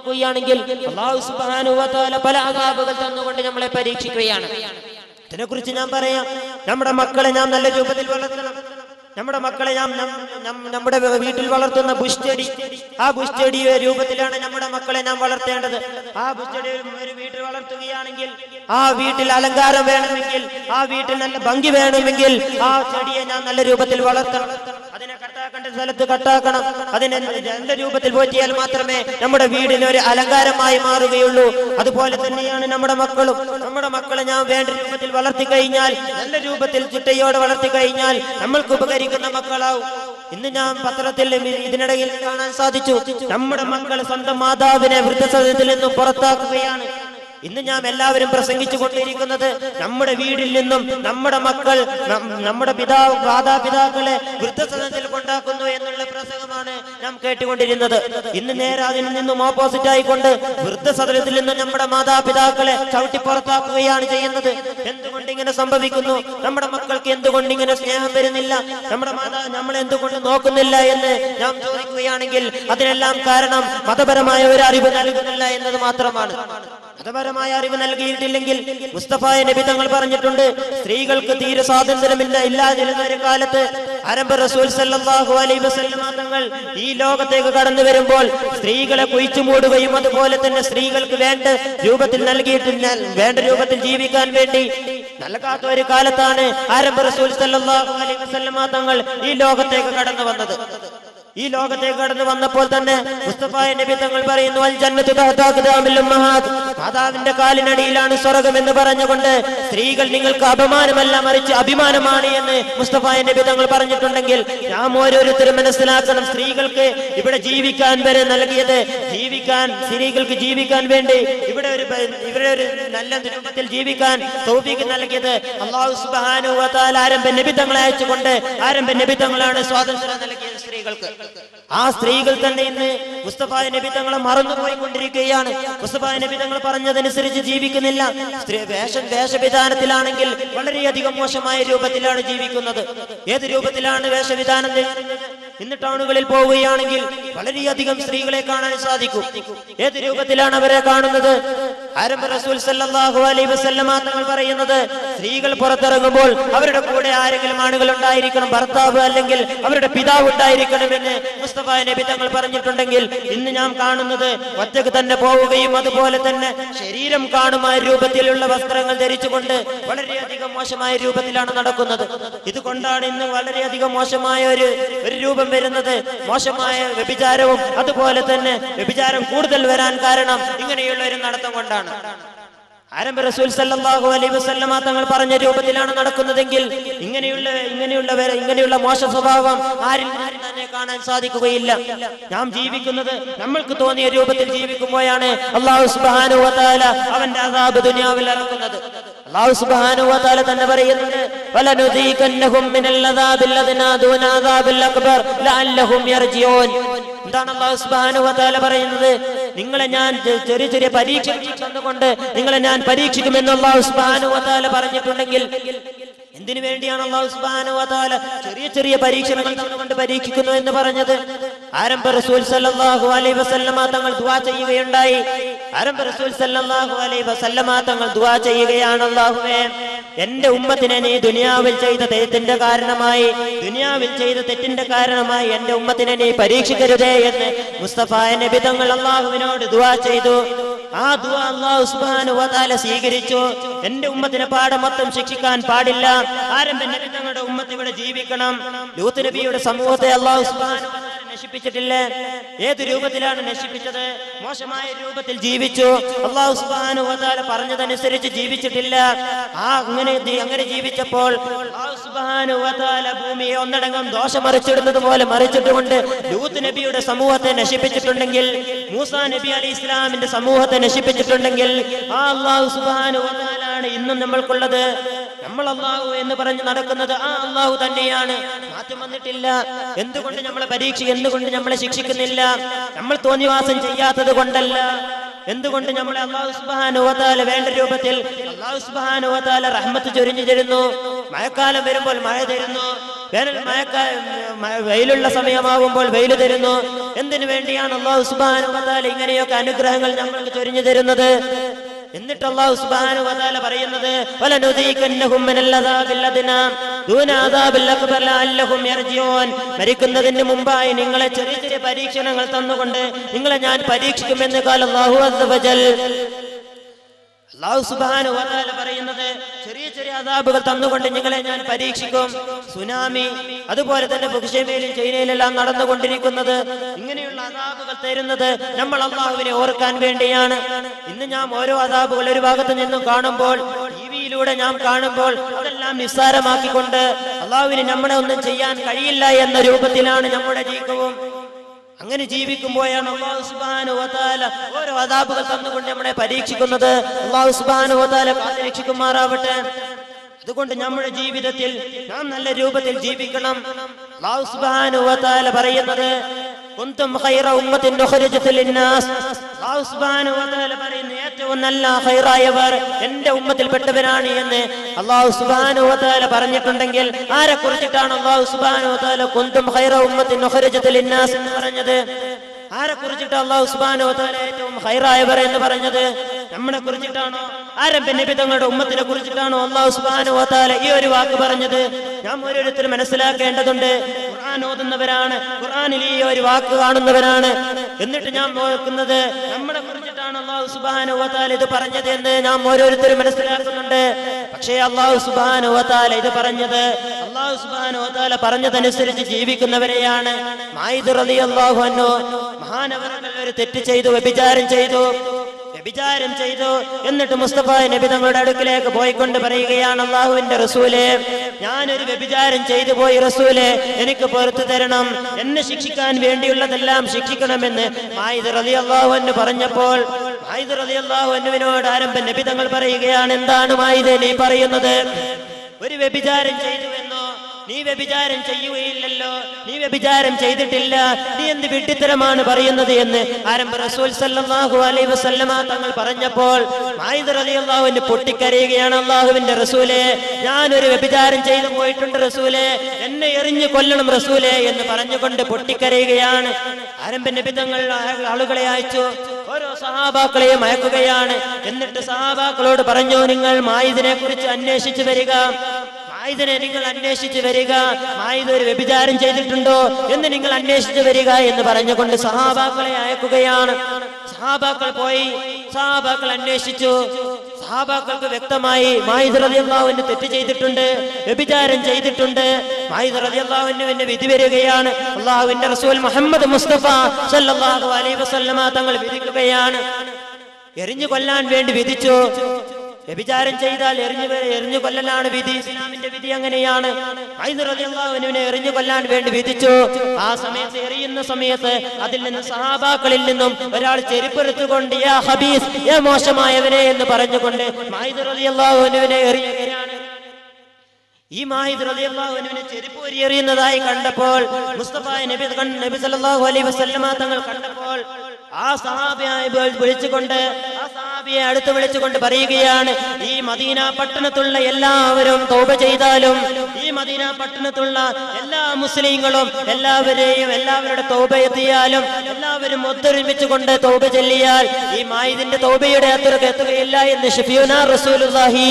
നോക്കുകയാണെങ്കിൽ അള്ളാഹു സുബ്ഹാനഹു വ തആല പല അതാബുകൾ തന്നുകൊണ്ട് നമ്മളെ പരീക്ഷിക്കുകയാണ് ഇതിനെക്കുറിച്ച് ഞാൻ പറയാം നമ്മുടെ മക്കളെ നാം നല്ല രൂപത്തിൽ വളർത്തണം നമ്മുടെ മക്കളെ നാം നം- നം- നമ്മുടെ വീട്ടിൽ വളർത്തുന്ന ബുഷ് ആ ബുഷ് രൂപത്തിലാണ് നമ്മുടെ മക്കളെ നാം വളർത്തേണ്ടത് ആ ബുഷ് ഒരു വീട്ടിൽ വളർത്തുകയാണെങ്കിൽ ആ വീട്ടിൽ അലങ്കാരം വേണമെങ്കിൽ ആ വീട്ടിൽ നല്ല ഭംഗി വേണമെങ്കിൽ ആ ചെടിയെ നാം നല്ല രൂപത്തിൽ വളർത്തണം അതിനെ കട്ടാക്കേണ്ട സ്ഥലത്ത് കട്ടാക്കണം അതിനെ നല്ല രൂപത്തിൽ പോറ്റിയാൽ മാത്രമേ നമ്മുടെ വീടിന് ഒരു അലങ്കാരമായി മാറുകയുള്ളൂ അതുപോലെ തന്നെയാണ് നമ്മുടെ മക്കളും നമ്മുടെ മക്കളെ ഞാൻ വേണ്ട രൂപത്തിൽ വളർത്തി കഴിഞ്ഞാൽ നല്ല രൂപത്തിൽ ചിട്ടയോടെ വളർത്തി കഴിഞ്ഞാൽ നമ്മൾക്ക് ഉപകരിക്കുന്ന മക്കളാവും ഇന്ന് ഞാൻ പത്രത്തിൽ ഇതിനിടയിൽ കാണാൻ സാധിച്ചു നമ്മുടെ മക്കൾ സ്വന്തം മാതാവിനെ വൃദ്ധസദനത്തിൽ നിന്നും പുറത്താക്കുകയാണ് ഇന്ന് ഞാൻ എല്ലാവരും പ്രസംഗിച്ചു കൊണ്ടിരിക്കുന്നത് നമ്മുടെ വീടിൽ നിന്നും നമ്മുടെ മക്കൾ നം- നമ്മുടെ പിതാവ് മാതാപിതാക്കളെ വൃദ്ധസദനത്തിൽ കൊണ്ടാക്കുന്നു എന്നുള്ള പ്രസംഗമാണ് നാം കേട്ടുകൊണ്ടിരുന്നത് ഇന്ന് നേരെ അതിൽ നിന്നും ഓപ്പോസിറ്റ് ആയിക്കൊണ്ട് വൃദ്ധസദനത്തിൽ നിന്നും നമ്മുടെ മാതാപിതാക്കളെ ചവിട്ടി പുറത്താക്കുകയാണ് ചെയ്യുന്നത് എന്തുകൊണ്ട് ഇങ്ങനെ സംഭവിക്കുന്നു നമ്മുടെ മക്കൾക്ക് എന്തുകൊണ്ട് ഇങ്ങനെ സ്നേഹം വരുന്നില്ല നമ്മുടെ മാതാ നമ്മളെ എന്തുകൊണ്ട് നോക്കുന്നില്ല എന്ന് നാം ചോദിക്കുകയാണെങ്കിൽ അതിനെല്ലാം കാരണം മതപരമായ ഒരു അറിവ് നൽകുന്നില്ല എന്നത് മാത്രമാണ് മതപരമായ അറിവ് നൽകിയിട്ടില്ലെങ്കിൽ മുസ്തഫായ നബി തങ്ങൾ പറഞ്ഞിട്ടുണ്ട് സ്ത്രീകൾക്ക് തീരെ സ്വാതന്ത്ര്യമില്ല ഇല്ലാതിരുന്ന ഒരു കാലത്ത് ആരംഭ റസൂൽ സല്ലല്ലാഹു അലൈഹി വസല്ലമ തങ്ങൾ ഈ ലോകത്തേക്ക് കടന്നു വരുമ്പോൾ സ്ത്രീകളെ കുഴിച്ചു മൂടുകയും അതുപോലെ തന്നെ സ്ത്രീകൾക്ക് വേണ്ട രൂപത്തിൽ നൽകിയിട്ടില്ല വേണ്ട രൂപത്തിൽ ജീവിക്കാൻ വേണ്ടി നൽകാത്ത ഒരു കാലത്താണ് ആരംഭ റസൂൽ സല്ലല്ലാഹു അലൈഹി വസല്ലമ തങ്ങൾ ഈ ലോകത്തേക്ക് കടന്നു വന്നത് ഈ ലോകത്തേക്ക് കടന്നു വന്നപ്പോൾ തന്നെ മുസ്തഫായ നബി തങ്ങൾ പറയുന്നു അൽ ജന്നത്തു തഹ്താ ഖിദാമിൽ ഉമ്മഹാത്ത് മാതാവിന്റെ കാലിനടിയിലാണ് സ്വർഗം എന്ന് പറഞ്ഞുകൊണ്ട് സ്ത്രീകൾ നിങ്ങൾക്ക് അപമാനമല്ല മറിച്ച് അഭിമാനമാണ് എന്ന് മുസ്തഫായ നബി തങ്ങൾ പറഞ്ഞിട്ടുണ്ടെങ്കിൽ നാം ഓരോരുത്തരും മനസ്സിലാക്കണം സ്ത്രീകൾക്ക് ഇവിടെ ജീവിക്കാൻ വരെ നൽകിയത് ജീവിക്കാൻ സ്ത്രീകൾക്ക് ജീവിക്കാൻ വേണ്ടി ഇവിടെ ഒരു പ- ഇവിടെ ഒരു നല്ല രൂപത്തിൽ ജീവിക്കാൻ തൗഫീഖ് നൽകിയത് അള്ളാഹു സുബ്ഹാനഹു വ തആല ആരംഭ നബി തങ്ങളെ അയച്ചുകൊണ്ട് ആരംഭ നബി തങ്ങളാണ് സ്വാതന്ത്ര്യം നൽകിയത് സ്ത്രീകൾക്ക് ആ സ്ത്രീകൾ തന്നെ ഇന്ന് മുസ്തഫായ നബി തങ്ങളെ മറന്നുപോയി കൊണ്ടിരിക്കുകയാണ് മുസ്തഫായ നബി തങ്ങൾ പറഞ്ഞതനുസരിച്ച് ജീവിക്കുന്നില്ല സ്ത്രീ വേഷ വേഷവിധാനത്തിലാണെങ്കിൽ വളരെയധികം മോശമായ രൂപത്തിലാണ് ജീവിക്കുന്നത് ഏത് രൂപത്തിലാണ് വേഷവിധാനം ചെയ്യുന്നത്? ഇന്ന് ടൗണുകളിൽ പോവുകയാണെങ്കിൽ വളരെയധികം സ്ത്രീകളെ കാണാൻ സാധിക്കും ഏത് രൂപത്തിലാണ് അവരെ കാണുന്നത് ആരംഭ റസൂൽ സല്ലല്ലാഹു അലൈഹി വസല്ലമ തങ്ങൾ പറയുന്നത് സ്ത്രീകൾ പുറത്തിറങ്ങുമ്പോൾ അവരുടെ കൂടെ ആരെങ്കിലും ആണുങ്ങൾ ഉണ്ടായിരിക്കണം ഭർത്താവ് അല്ലെങ്കിൽ അവരുടെ പിതാവ് ഉണ്ടായിരിക്കണമെന്ന് മുസ്തഫ നബി തങ്ങൾ പറഞ്ഞിട്ടുണ്ടെങ്കിൽ ഇന്ന് നാം കാണുന്നത് ഒറ്റക്ക് തന്നെ പോവുകയും അതുപോലെ തന്നെ ശരീരം കാണുമായ രൂപത്തിലുള്ള വസ്ത്രങ്ങൾ ധരിച്ചുകൊണ്ട് വളരെയധികം മോശമായ രൂപത്തിലാണ് നടക്കുന്നത് ഇതുകൊണ്ടാണ് ഇന്ന് വളരെയധികം മോശമായ ഒരു ഒരു രൂപം വരുന്നത് മോശമായ വ്യഭിചാരവും അതുപോലെ തന്നെ വ്യഭിചാരം കൂടുതൽ വരാൻ കാരണം ഇങ്ങനെയുള്ള ഒരു നടത്തം കൊണ്ടാണ് ആരംഭ റസൂൽ സല്ലല്ലാഹു അലൈഹി വസല്ലമ തങ്ങൾ പറഞ്ഞ രൂപത്തിലാണ് നടക്കുന്നതെങ്കിൽ ഇങ്ങനെയുള്ള ഇങ്ങനെയുള്ള വരെ- ഇങ്ങനെയുള്ള മോശ സ്വഭാവം ആരിൽ നിന്നും തന്നെ കാണാൻ സാധിക്കുകയില്ല നാം ജീവിക്കുന്നത് നമ്മൾക്ക് തോന്നിയ രൂപത്തിൽ ജീവിക്കുമ്പോഴാണ് അള്ളാഹു സുബ്ഹാനഹു വ തആല അവന്റെ അസാബ് ദുനിയാവിൽ ഇറക്കുന്നത് അള്ളാഹു സുബ്ഹാനഹു വ തആല തന്നെ പറയുന്നുണ്ട് വലനുദീകന്നഹും മിനൽ അദാബിൽ അദ്നാ ദൂന അദാബിൽ അക്ബർ ലഅല്ലഹും യർജിഊൻ എന്താണ് അള്ളാഹു സുബ്ഹാനഹു വ തആല പറയുന്നത് നിങ്ങളെ ഞാൻ ചെ- ചെറിയ ചെറിയ പരീക്ഷ തന്നുകൊണ്ട് നിങ്ങളെ ഞാൻ പരീക്ഷിക്കുമെന്ന് അള്ളാഹു സുബ്ഹാനഹു വ തആല പറഞ്ഞിട്ടുണ്ടെങ്കിൽ എന്തിനു വേണ്ടിയാണ് അള്ളാഹു സുബ്ഹാനഹു വ തആല ചെറിയ ചെറിയ പരീക്ഷണങ്ങൾ തന്നുകൊണ്ട് പരീക്ഷിക്കുന്നു എന്ന് പറഞ്ഞത് ആരംഭ റസൂൽ സല്ലല്ലാഹു അലൈഹി വസല്ലമ തങ്ങൾ ദുആ ചെയ്യുകയുണ്ടായി ആരംഭ റസൂൽ സല്ലല്ലാഹു അലൈഹി വസല്ലമ തങ്ങൾ ദുആ ചെയ്യുകയാണ് അല്ലാഹുവേ എന്റെ ഉമ്മത്തിനെ നീ ദുനിയാവിൽ ചെയ്ത തെറ്റിന്റെ കാരണമായി ദുനിയാവിൽ ചെയ്ത തെറ്റിന്റെ കാരണമായി എന്റെ ഉമ്മത്തിനെ നീ പരീക്ഷിക്കരുതേ എന്ന് മുസ്തഫായ നബി തങ്ങൾ അള്ളാഹുവിനോട് ദുആ ചെയ്തു ആ ദുആ അള്ളാഹു സുബ്ഹാനഹു വ തആല സ്വീകരിച്ചു എന്റെ ഉമ്മത്തിനെ പാടെ മൊത്തം ശിക്ഷിക്കാൻ പാടില്ല ആരംഭ നബി തങ്ങളുടെ ഉമ്മത്ത് ഇവിടെ ജീവിക്കണം ലൂത്ത് നബിയുടെ സമൂഹത്തെ അള്ളാഹു സുബ്ഹാനഹു വ തആല നശിപ്പിച്ചിട്ടില്ലേ ഏത് രൂപത്തിലാണ് നശിപ്പിച്ചത് മോശമായ രൂപത്തിൽ ജീവിച്ചു അള്ളാഹു സുബ്ഹാനഹു വ തആല പറഞ്ഞതനുസരിച്ച് ജീവിച്ചിട്ടില്ല ആ അങ്ങനെ ദി- അങ്ങനെ ജീവിച്ചപ്പോൾ അല്ലാഹു സുബ്ഹാനഹു വ തആല ഭൂമിയെ ഒന്നടങ്കം ദോഷം മറിച്ചിടുന്നത് പോലെ മറിച്ചിട്ടുകൊണ്ട് ലൂത്ത് നബിയുടെ സമൂഹത്തെ നശിപ്പിച്ചിട്ടുണ്ടെങ്കിൽ മൂസ നബി അലി ഇസ്ലാമിന്റെ സമൂഹത്തെ നശിപ്പിച്ചിട്ടുണ്ടെങ്കിൽ ആ അള്ളാഹു സുബ്ഹാനഹു വ തആലയാണ് ഇന്നും നമ്മൾക്കുള്ളത് നമ്മൾ അള്ളാഹു എന്ന് പറഞ്ഞ് നടക്കുന്നത് ആ അള്ളാഹു തന്നെയാണ് മാറ്റം വന്നിട്ടില്ല എന്തുകൊണ്ട് നമ്മളെ പരീക്ഷ എന്തുകൊണ്ട് നമ്മളെ ശിക്ഷിക്കുന്നില്ല നമ്മൾ തോന്നിവാസം ചെയ്യാത്തത് കൊണ്ടല്ല എന്തുകൊണ്ട് നമ്മളെ അള്ളാഹു സുബാനുവതാല വേണ്ട രൂപത്തിൽ അള്ളാഹു സുബാനുവതാല റഹ്മത്ത് ചൊരിഞ്ഞു തരുന്നു മഴക്കാലം വരുമ്പോൾ മഴ തരുന്നു വേനൽ മഴക്ക മ- വെയിലുള്ള സമയമാകുമ്പോൾ വെയിൽ തരുന്നു എന്തിനു വേണ്ടിയാണ് അള്ളാഹു സുബാനു വതാല ഇങ്ങനെയൊക്കെ അനുഗ്രഹങ്ങൾ നമ്മൾക്ക് ചൊരിഞ്ഞു തരുന്നത് എന്നിട്ട് അള്ളാഹു സുബ്ഹാനഹു വതആല പറയുന്നത് വലനുദീകന്നഹും മിനൽ അദാബിൽ അദ്നാ ദൂന അദാബിൽ അക്ബർ ലഅല്ലഹും യർജിഊൻ മരിക്കുന്നതിന് മുമ്പായി നിങ്ങളെ ചെറിയ ചെറിയ പരീക്ഷണങ്ങൾ തന്നുകൊണ്ട് നിങ്ങളെ ഞാൻ പരീക്ഷിക്കുമെന്ന് കാൽ അല്ലാഹു അസ്സ വജൽ അള്ളാഹു സുബ്ഹാനഹു വതആല പറയുന്നത് ചെറിയ ചെറിയ അദാബുകൾ തന്നുകൊണ്ട് നിങ്ങളെ ഞാൻ പരീക്ഷിക്കും സുനാമി അതുപോലെ തന്നെ ബുക്ഷമയിലും ചൈനയിലെല്ലാം നടന്നുകൊണ്ടിരിക്കുന്നത് ഇങ്ങനെയുള്ള അദാബുകൾ തരുന്നത് നമ്മൾ അള്ളാഹുവിനെ ഓർക്കാൻ വേണ്ടിയാണ് ഇന്ന് ഞാൻ ഓരോ അദാബുകൾ ഒരു ഭാഗത്ത് നിന്നും കാണുമ്പോൾ ടി വിയിലൂടെ നാം കാണുമ്പോൾ അതെല്ലാം നിസ്സാരമാക്കിക്കൊണ്ട് അള്ളാഹുവിന് നമ്മളെ ഒന്നും ചെയ്യാൻ കഴിയില്ല എന്ന രൂപത്തിലാണ് നമ്മുടെ ജീവിതവും അങ്ങനെ ജീവിക്കുമ്പോഴാണ് അള്ളാഹു സുബ്ഹാനഹു വതആല ഓരോ അദാബുകൾ തന്നുകൊണ്ട് നമ്മളെ പരീക്ഷിക്കുന്നത് അള്ളാഹു സുബ്ഹാനഹു വതആല കാത്തിരക്ഷിക്കുമാറാവട്ടെ അതുകൊണ്ട് നമ്മുടെ ജീവിതത്തിൽ നാം നല്ല രൂപത്തിൽ ജീവിക്കണം അള്ളാഹു സുബ്ഹാനഹു വതആല പറയുന്നത് കുന്തും ഖൈറ ഉമ്മത്തിൻ ഉഖ്രിജത് ലിന്നാസ് അള്ളാഹു സുബ്ഹാനഹു വതആല പറയുന്ന ഏറ്റവും നല്ല ഖൈറായവർ എന്റെ ഉമ്മത്തിൽപ്പെട്ടവരാണ് എന്ന് അള്ളാഹു സുബ്ഹാനഹു വതആല പറഞ്ഞിട്ടുണ്ടെങ്കിൽ ആരെ കുറിച്ചിട്ടാണ് അള്ളാഹു സുബ്ഹാനഹു വതആല കുന്തും ഖൈറ ഉമ്മത്തിൻ ഉഖ്രിജത് ലിന്നാസ് എന്ന് പറഞ്ഞത് ആരെ കുറിച്ചിട്ട് അള്ളാഹു സുബ്ഹാനഹു വതആല ഏറ്റവും ഖൈറായവർ എന്ന് പറഞ്ഞത് നമ്മളെ കുറിച്ചിട്ടാണോ ആരംഭ നബി തങ്ങളുടെ ഉമ്മത്തിനെ കുറിച്ചിട്ടാണോ അള്ളാഹു സുബ്ഹാനഹു വതആല ഈ ഒരു വാക്ക് പറഞ്ഞത് നാം ഓരോരുത്തരും മനസ്സിലാക്കേണ്ടതുണ്ട് ഖുർആൻ ഓതുന്നവരാണ് ഖുർആനിൽ ഈ ഒരു വാക്ക് കാണുന്നവരാണ് എന്നിട്ട് ഞാൻ നോക്കുന്നത് നമ്മളെ കുറിച്ചിട്ടാണ് അള്ളാഹു സുബ്ഹാനഹു വതആല ഇത് പറഞ്ഞത് എന്ന് നാം ഓരോരുത്തരും മനസ്സിലാക്കുന്നുണ്ട് പക്ഷേ അള്ളാഹു സുബ്ഹാനഹു വതആല ഇത് പറഞ്ഞത് അള്ളാഹു സുബ്ഹാനഹു വതആല പറഞ്ഞതനുസരിച്ച് ജീവിക്കുന്നവരെയാണ് മായിദ് റളിയല്ലാഹു അൻഹു മഹാനവറുകൾ ഒരു തെറ്റ് ചെയ്തു വ്യഭിചാരം ചെയ്തു വ്യഭിചാരം ചെയ്തു എന്നിട്ട് മുസ്തഫ നബി തങ്ങളുടെ അടുക്കിലേക്ക് പോയിക്കൊണ്ട് പറയുകയാണ് അള്ളാഹുവിന്റെ റസൂലെ ഞാനൊരു വ്യഭിചാരം ചെയ്തു പോയി റസൂലെ എനിക്ക് പുറത്തു തരണം എന്നെ ശിക്ഷിക്കാൻ വേണ്ടിയുള്ളതെല്ലാം ശിക്ഷിക്കണമെന്ന് മായിദ് റലി അള്ളാഹു പറഞ്ഞപ്പോൾ മായിദ് റലി അള്ളാഹുവിനോട് ആരംഭ നബി തങ്ങൾ പറയുകയാണ് എന്താണ് മായിദ് നീ പറയുന്നത് ഒരു വ്യഭിചാരം ചെയ്തുവെന്നോ നീ വ്യഭിചാരം ചെയ്യുകയില്ലല്ലോ നീ വ്യഭിചാരം ചെയ്തിട്ടില്ല നീ എന്ത് വിഡ്ഢിത്തരമാണ് പറയുന്നത് എന്ന് ആരംഭ റസൂൽ സല്ലല്ലാഹു അലൈഹി വസല്ലമ തങ്ങൾ പറഞ്ഞപ്പോൾ മായിദ് റളിയല്ലാഹുവിന് പൊട്ടിക്കരയുകയാണ് അള്ളാഹുവിന്റെ റസൂലെ ഞാൻ ഒരു വ്യഭിചാരം ചെയ്തു പോയിട്ടുണ്ട് റസൂലെ എന്നെ എറിഞ്ഞു കൊല്ലണം റസൂലെ എന്ന് പറഞ്ഞുകൊണ്ട് പൊട്ടിക്കരയുകയാണ് ആരംഭ നിബിധങ്ങൾ ആളുകളെ അയച്ചു ഓരോ സഹാബാക്കളെയും അയക്കുകയാണ് എന്നിട്ട് സഹാബാക്കളോട് പറഞ്ഞു നിങ്ങൾ മായിദിനെ കുറിച്ച് അന്വേഷിച്ചു വരിക മായിദിനെ നിങ്ങൾ അന്വേഷിച്ചു വരിക മായിദ് ഒരു വ്യഭിചാരം ചെയ്തിട്ടുണ്ടോ എന്ന് നിങ്ങൾ അന്വേഷിച്ചു വരിക എന്ന് പറഞ്ഞുകൊണ്ട് സഹാബാക്കളെ അയക്കുകയാണ് സഹാബാക്കൾ പോയി സഹാബാക്കൾ അന്വേഷിച്ചു സഹാബാക്കൾക്ക് വ്യക്തമായി മായിദ് റളിയല്ലാഹുവിന് തെറ്റ് ചെയ്തിട്ടുണ്ട് വ്യഭിചാരം ചെയ്തിട്ടുണ്ട് മായിദ് റളിയല്ലാഹുവിന് വിധി വരികയാണ് അള്ളാഹുവിന്റെ റസൂൽ മുഹമ്മദ് മുസ്തഫ സല്ലല്ലാഹു അലൈഹി വസല്ലമ തങ്ങൾ വിധിക്കുകയാണ് എറിഞ്ഞു കൊല്ലാൻ വേണ്ടി വിധിച്ചു വ്യഭിചാരം ചെയ്താൽ എറിഞ്ഞു വേ- എറിഞ്ഞു കൊല്ലലാണ് വിധി ഇസ്ലാമിന്റെ വിധി അങ്ങനെയാണ് മായിദ് റളിയല്ലാഹുവിനെ എറിഞ്ഞു കൊല്ലാൻ വേണ്ടി വിധിച്ചു ആ സമയത്ത് എറിയുന്ന സമയത്ത് അതിൽ നിന്ന് സഹാബാക്കളിൽ നിന്നും ഒരാൾ ചെരുപ്പെടുത്തുകൊണ്ട് യാ ഹബീസ് യാ മോശമായവനെ എന്ന് പറഞ്ഞുകൊണ്ട് മായിദ് റളിയല്ലാഹുവിനെ എറിയുകയാണ് ഈ മാഹിദ് റളിയല്ലാഹുവിനെ ചെരുപ്പ് ഊരി എറിയുന്നതായി കണ്ടപ്പോൾ മുസ്തഫ നബി കൺ- നബി സല്ലല്ലാഹു അലൈഹി വസല്ലമ തങ്ങൾ കണ്ടപ്പോൾ ആ സഹാബിയെ വിളി- വിളിച്ചുകൊണ്ട് ആ സഹാബിയെ അടുത്ത് വിളിച്ചുകൊണ്ട് പറയുകയാണ് ഈ മദീന പട്ടണത്തുള്ള എല്ലാവരും തൗബ ചെയ്താലും ഈ മദീന പട്ടണത്തുള്ള എല്ലാ മുസ്ലിങ്ങളും എല്ലാവരെയും എല്ലാവരുടെ തൗബ എത്തിയാലും എല്ലാവരും ഒത്തൊരുമിച്ചുകൊണ്ട് തൗബ ചെല്ലിയാൽ ഈ മായിദിന്റെ തൗബയുടെ അത്രക്ക് എത്തുകയില്ല എന്ന് ഷഫിയുന റസൂലുള്ളാഹി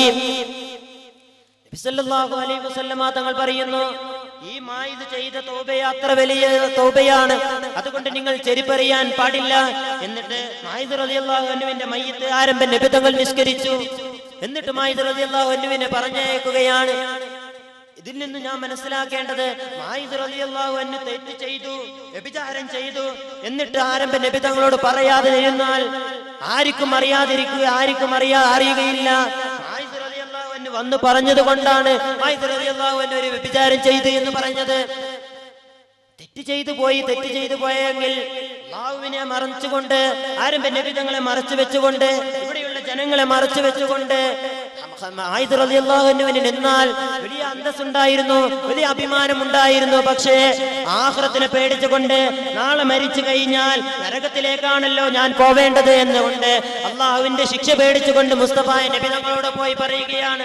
നബിസല്ലല്ലാഹു അലൈഹി വസല്ലമ തങ്ങൾ പറയുന്നു ഈ മായിദ് ചെയ്ത തൗബയ അത്ര വലിയ തൗബയാണ് അതുകൊണ്ട് നിങ്ങൾ ചെരിപ്പറിയാൻ പാടില്ല എന്നിട്ട് മായിദ് റളിയല്ലാഹു അൻഹുവിന്റെ മയ്യത്ത് ആരംഭ നബി തങ്ങൾ നിസ്കരിച്ചു എന്നിട്ട് മായിദ് റളിയല്ലാഹു അൻഹുവിനെ പറഞ്ഞയക്കുകയാണ് ഇതിൽ നിന്ന് ഞാൻ മനസ്സിലാക്കേണ്ടത് മായിദ് റളിയല്ലാഹു അൻഹു തെറ്റ് ചെയ്തു വ്യഭിചാരം ചെയ്തു എന്നിട്ട് ആരംഭ നബി തങ്ങളോട് പറയാതെ ഇരുന്നാൽ ആർക്കും അറിയാതിരിക്കുക ആർക്കും അറിയാ അറിയുകയില്ല മായിദ് റളിയല്ലാഹു അൻഹു വന്ന് പറഞ്ഞത് കൊണ്ടാണ് മായിദ് റളിയല്ലാഹു അൻഹു ഒരു വ്യഭിചാരം ചെയ്തു എന്ന് പറഞ്ഞത് തെറ്റ് ചെയ്തു പോയി തെറ്റ് ചെയ്തു പോയെങ്കിൽ അള്ളാഹുവിനെ മറച്ചുകൊണ്ട് ആരംഭ നബിതങ്ങളെ മറച്ചു വെച്ചുകൊണ്ട് ഇവിടെയുള്ള ജനങ്ങളെ മറച്ചു വെച്ചുകൊണ്ട് ആയിദ് റളിയല്ലാഹുവിന് നിന്നാൽ വലിയ അന്തസ്സുണ്ടായിരുന്നു വലിയ അഭിമാനം ഉണ്ടായിരുന്നു പക്ഷേ ആഹ്റത്തിനെ പേടിച്ചുകൊണ്ട് നാളെ മരിച്ചു കഴിഞ്ഞാൽ നരകത്തിലേക്കാണല്ലോ ഞാൻ പോവേണ്ടത് എന്നുകൊണ്ട് അള്ളാഹുവിന്റെ ശിക്ഷ പേടിച്ചുകൊണ്ട് മുസ്തഫ നബി തങ്ങളോട് പോയി പറയുകയാണ്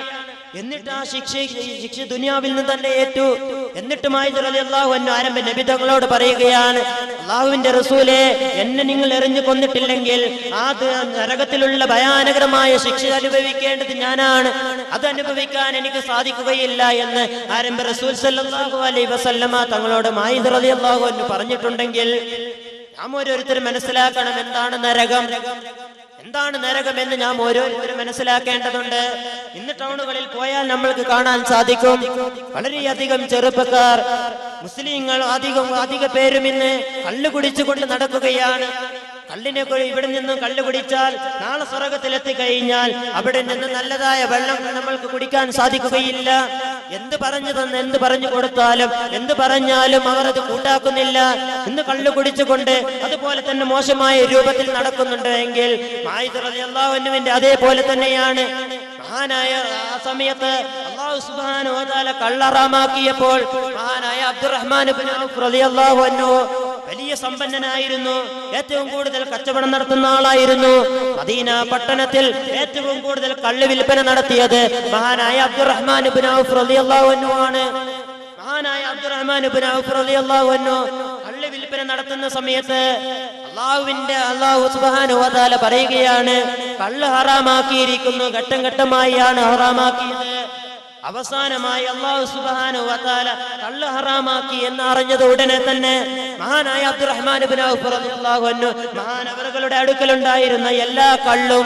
എന്നിട്ട് ആ ശിക്ഷ ശിക്ഷ ദുനിയാവിൽ നിന്ന് തന്നെ ഏറ്റു എന്നിട്ടുമായി അള്ളാഹു എന്നു ആരംഭ നബിതങ്ങളോട് പറയുകയാണ് അള്ളാഹുവിന്റെ റസൂലെ എന്നെ നിങ്ങൾ എറിഞ്ഞു കൊന്നിട്ടില്ലെങ്കിൽ അത് നരകത്തിലുള്ള ഭയാനകരമായ ശിക്ഷ അനുഭവിക്കേണ്ടത് ഞാനാണ് അത് അനുഭവിക്കാൻ എനിക്ക് സാധിക്കുകയില്ല എന്ന് ആരംഭ റസൂൽ സല്ലല്ലാഹു അലൈഹി വസല്ലമ തങ്ങളോട് മായിദ് റളിയല്ലാഹു അൻഹു പറഞ്ഞിട്ടുണ്ടെങ്കിൽ നാം ഓരോരുത്തരും മനസ്സിലാക്കണം എന്താണ് നരകം എന്താണ് നരകം എന്ന് നാം ഓരോരുത്തരും മനസ്സിലാക്കേണ്ടതുണ്ട് ഇന്ന് ടൗണുകളിൽ പോയാൽ നമ്മൾക്ക് കാണാൻ സാധിക്കും വളരെയധികം ചെറുപ്പക്കാർ മുസ്ലിങ്ങൾ അധികം അധിക പേരും ഇന്ന് കള്ളു കുടിച്ചുകൊണ്ട് നടക്കുകയാണ് കള്ളിനെ കൊ- ഇവിടെ നിന്നും കള്ളു കുടിച്ചാൽ നാളെ സ്വർഗത്തിലെത്തി കഴിഞ്ഞാൽ അവിടെ നിന്ന് നല്ലതായ വെള്ളം നമ്മൾക്ക് കുടിക്കാൻ സാധിക്കുകയില്ല എന്ത് പറഞ്ഞു തന്ന് എന്ത് പറഞ്ഞു കൊടുത്താലും എന്ത് പറഞ്ഞാലും അവർ അത് കൂട്ടാക്കുന്നില്ല ഇന്ന് കള്ളു കുടിച്ചുകൊണ്ട് അതുപോലെ തന്നെ മോശമായ രൂപത്തിൽ നടക്കുന്നുണ്ട് എങ്കിൽ അള്ളാഹുവിന്റെ അതേപോലെ തന്നെയാണ് മഹാനായ ആ സമയത്ത് അള്ളാഹു സുബ്ഹാനഹു വ തആല കള്ളറാമാക്കിയപ്പോൾ മഹാനായ അബ്ദുറഹ്മാൻ ഇബ്നു ഔഫ് റളിയല്ലാഹു അൻഹു വലിയ സമ്പന്നനായിരുന്നു ഏറ്റവും കൂടുതൽ കച്ചവടം നടത്തുന്ന ആളായിരുന്നു മദീന പട്ടണത്തിൽ ഏറ്റവും കൂടുതൽ കള്ള് വിൽപ്പന നടത്തിയത് മഹാനായ അബ്ദുറഹ്മാൻ ഇബ്നു ഔഫ് റളിയല്ലാഹു അൻഹു ആണ് മഹാനായ അബ്ദുറഹ്മാൻ ഇബ്നു ഔഫ് റളിയല്ലാഹു അൻഹു കള്ള് വിൽപ്പന നടത്തുന്ന സമയത്ത് അള്ളാഹുവിന്റെ അള്ളാഹു സുബ്ഹാനഹു വ തആല പറയുകയാണ് കള്ള് ഹറാമാക്കിയിരിക്കുന്നു ഘട്ടം ഘട്ടമായാണ് ഹറാമാക്കിയത് അവസാനമായി അള്ളാഹു സുബ്ഹാനഹു വ തആല കള്ള് ഹറാമാക്കി എന്ന് അറിഞ്ഞത് ഉടനെ തന്നെ മഹാനായ അബ്ദുറഹ്മാൻ ഇബ്നു ഔഫ് റളിയല്ലാഹു അൻഹു മഹാനവറുകളുടെ അടുക്കലുണ്ടായിരുന്ന എല്ലാ കള്ളും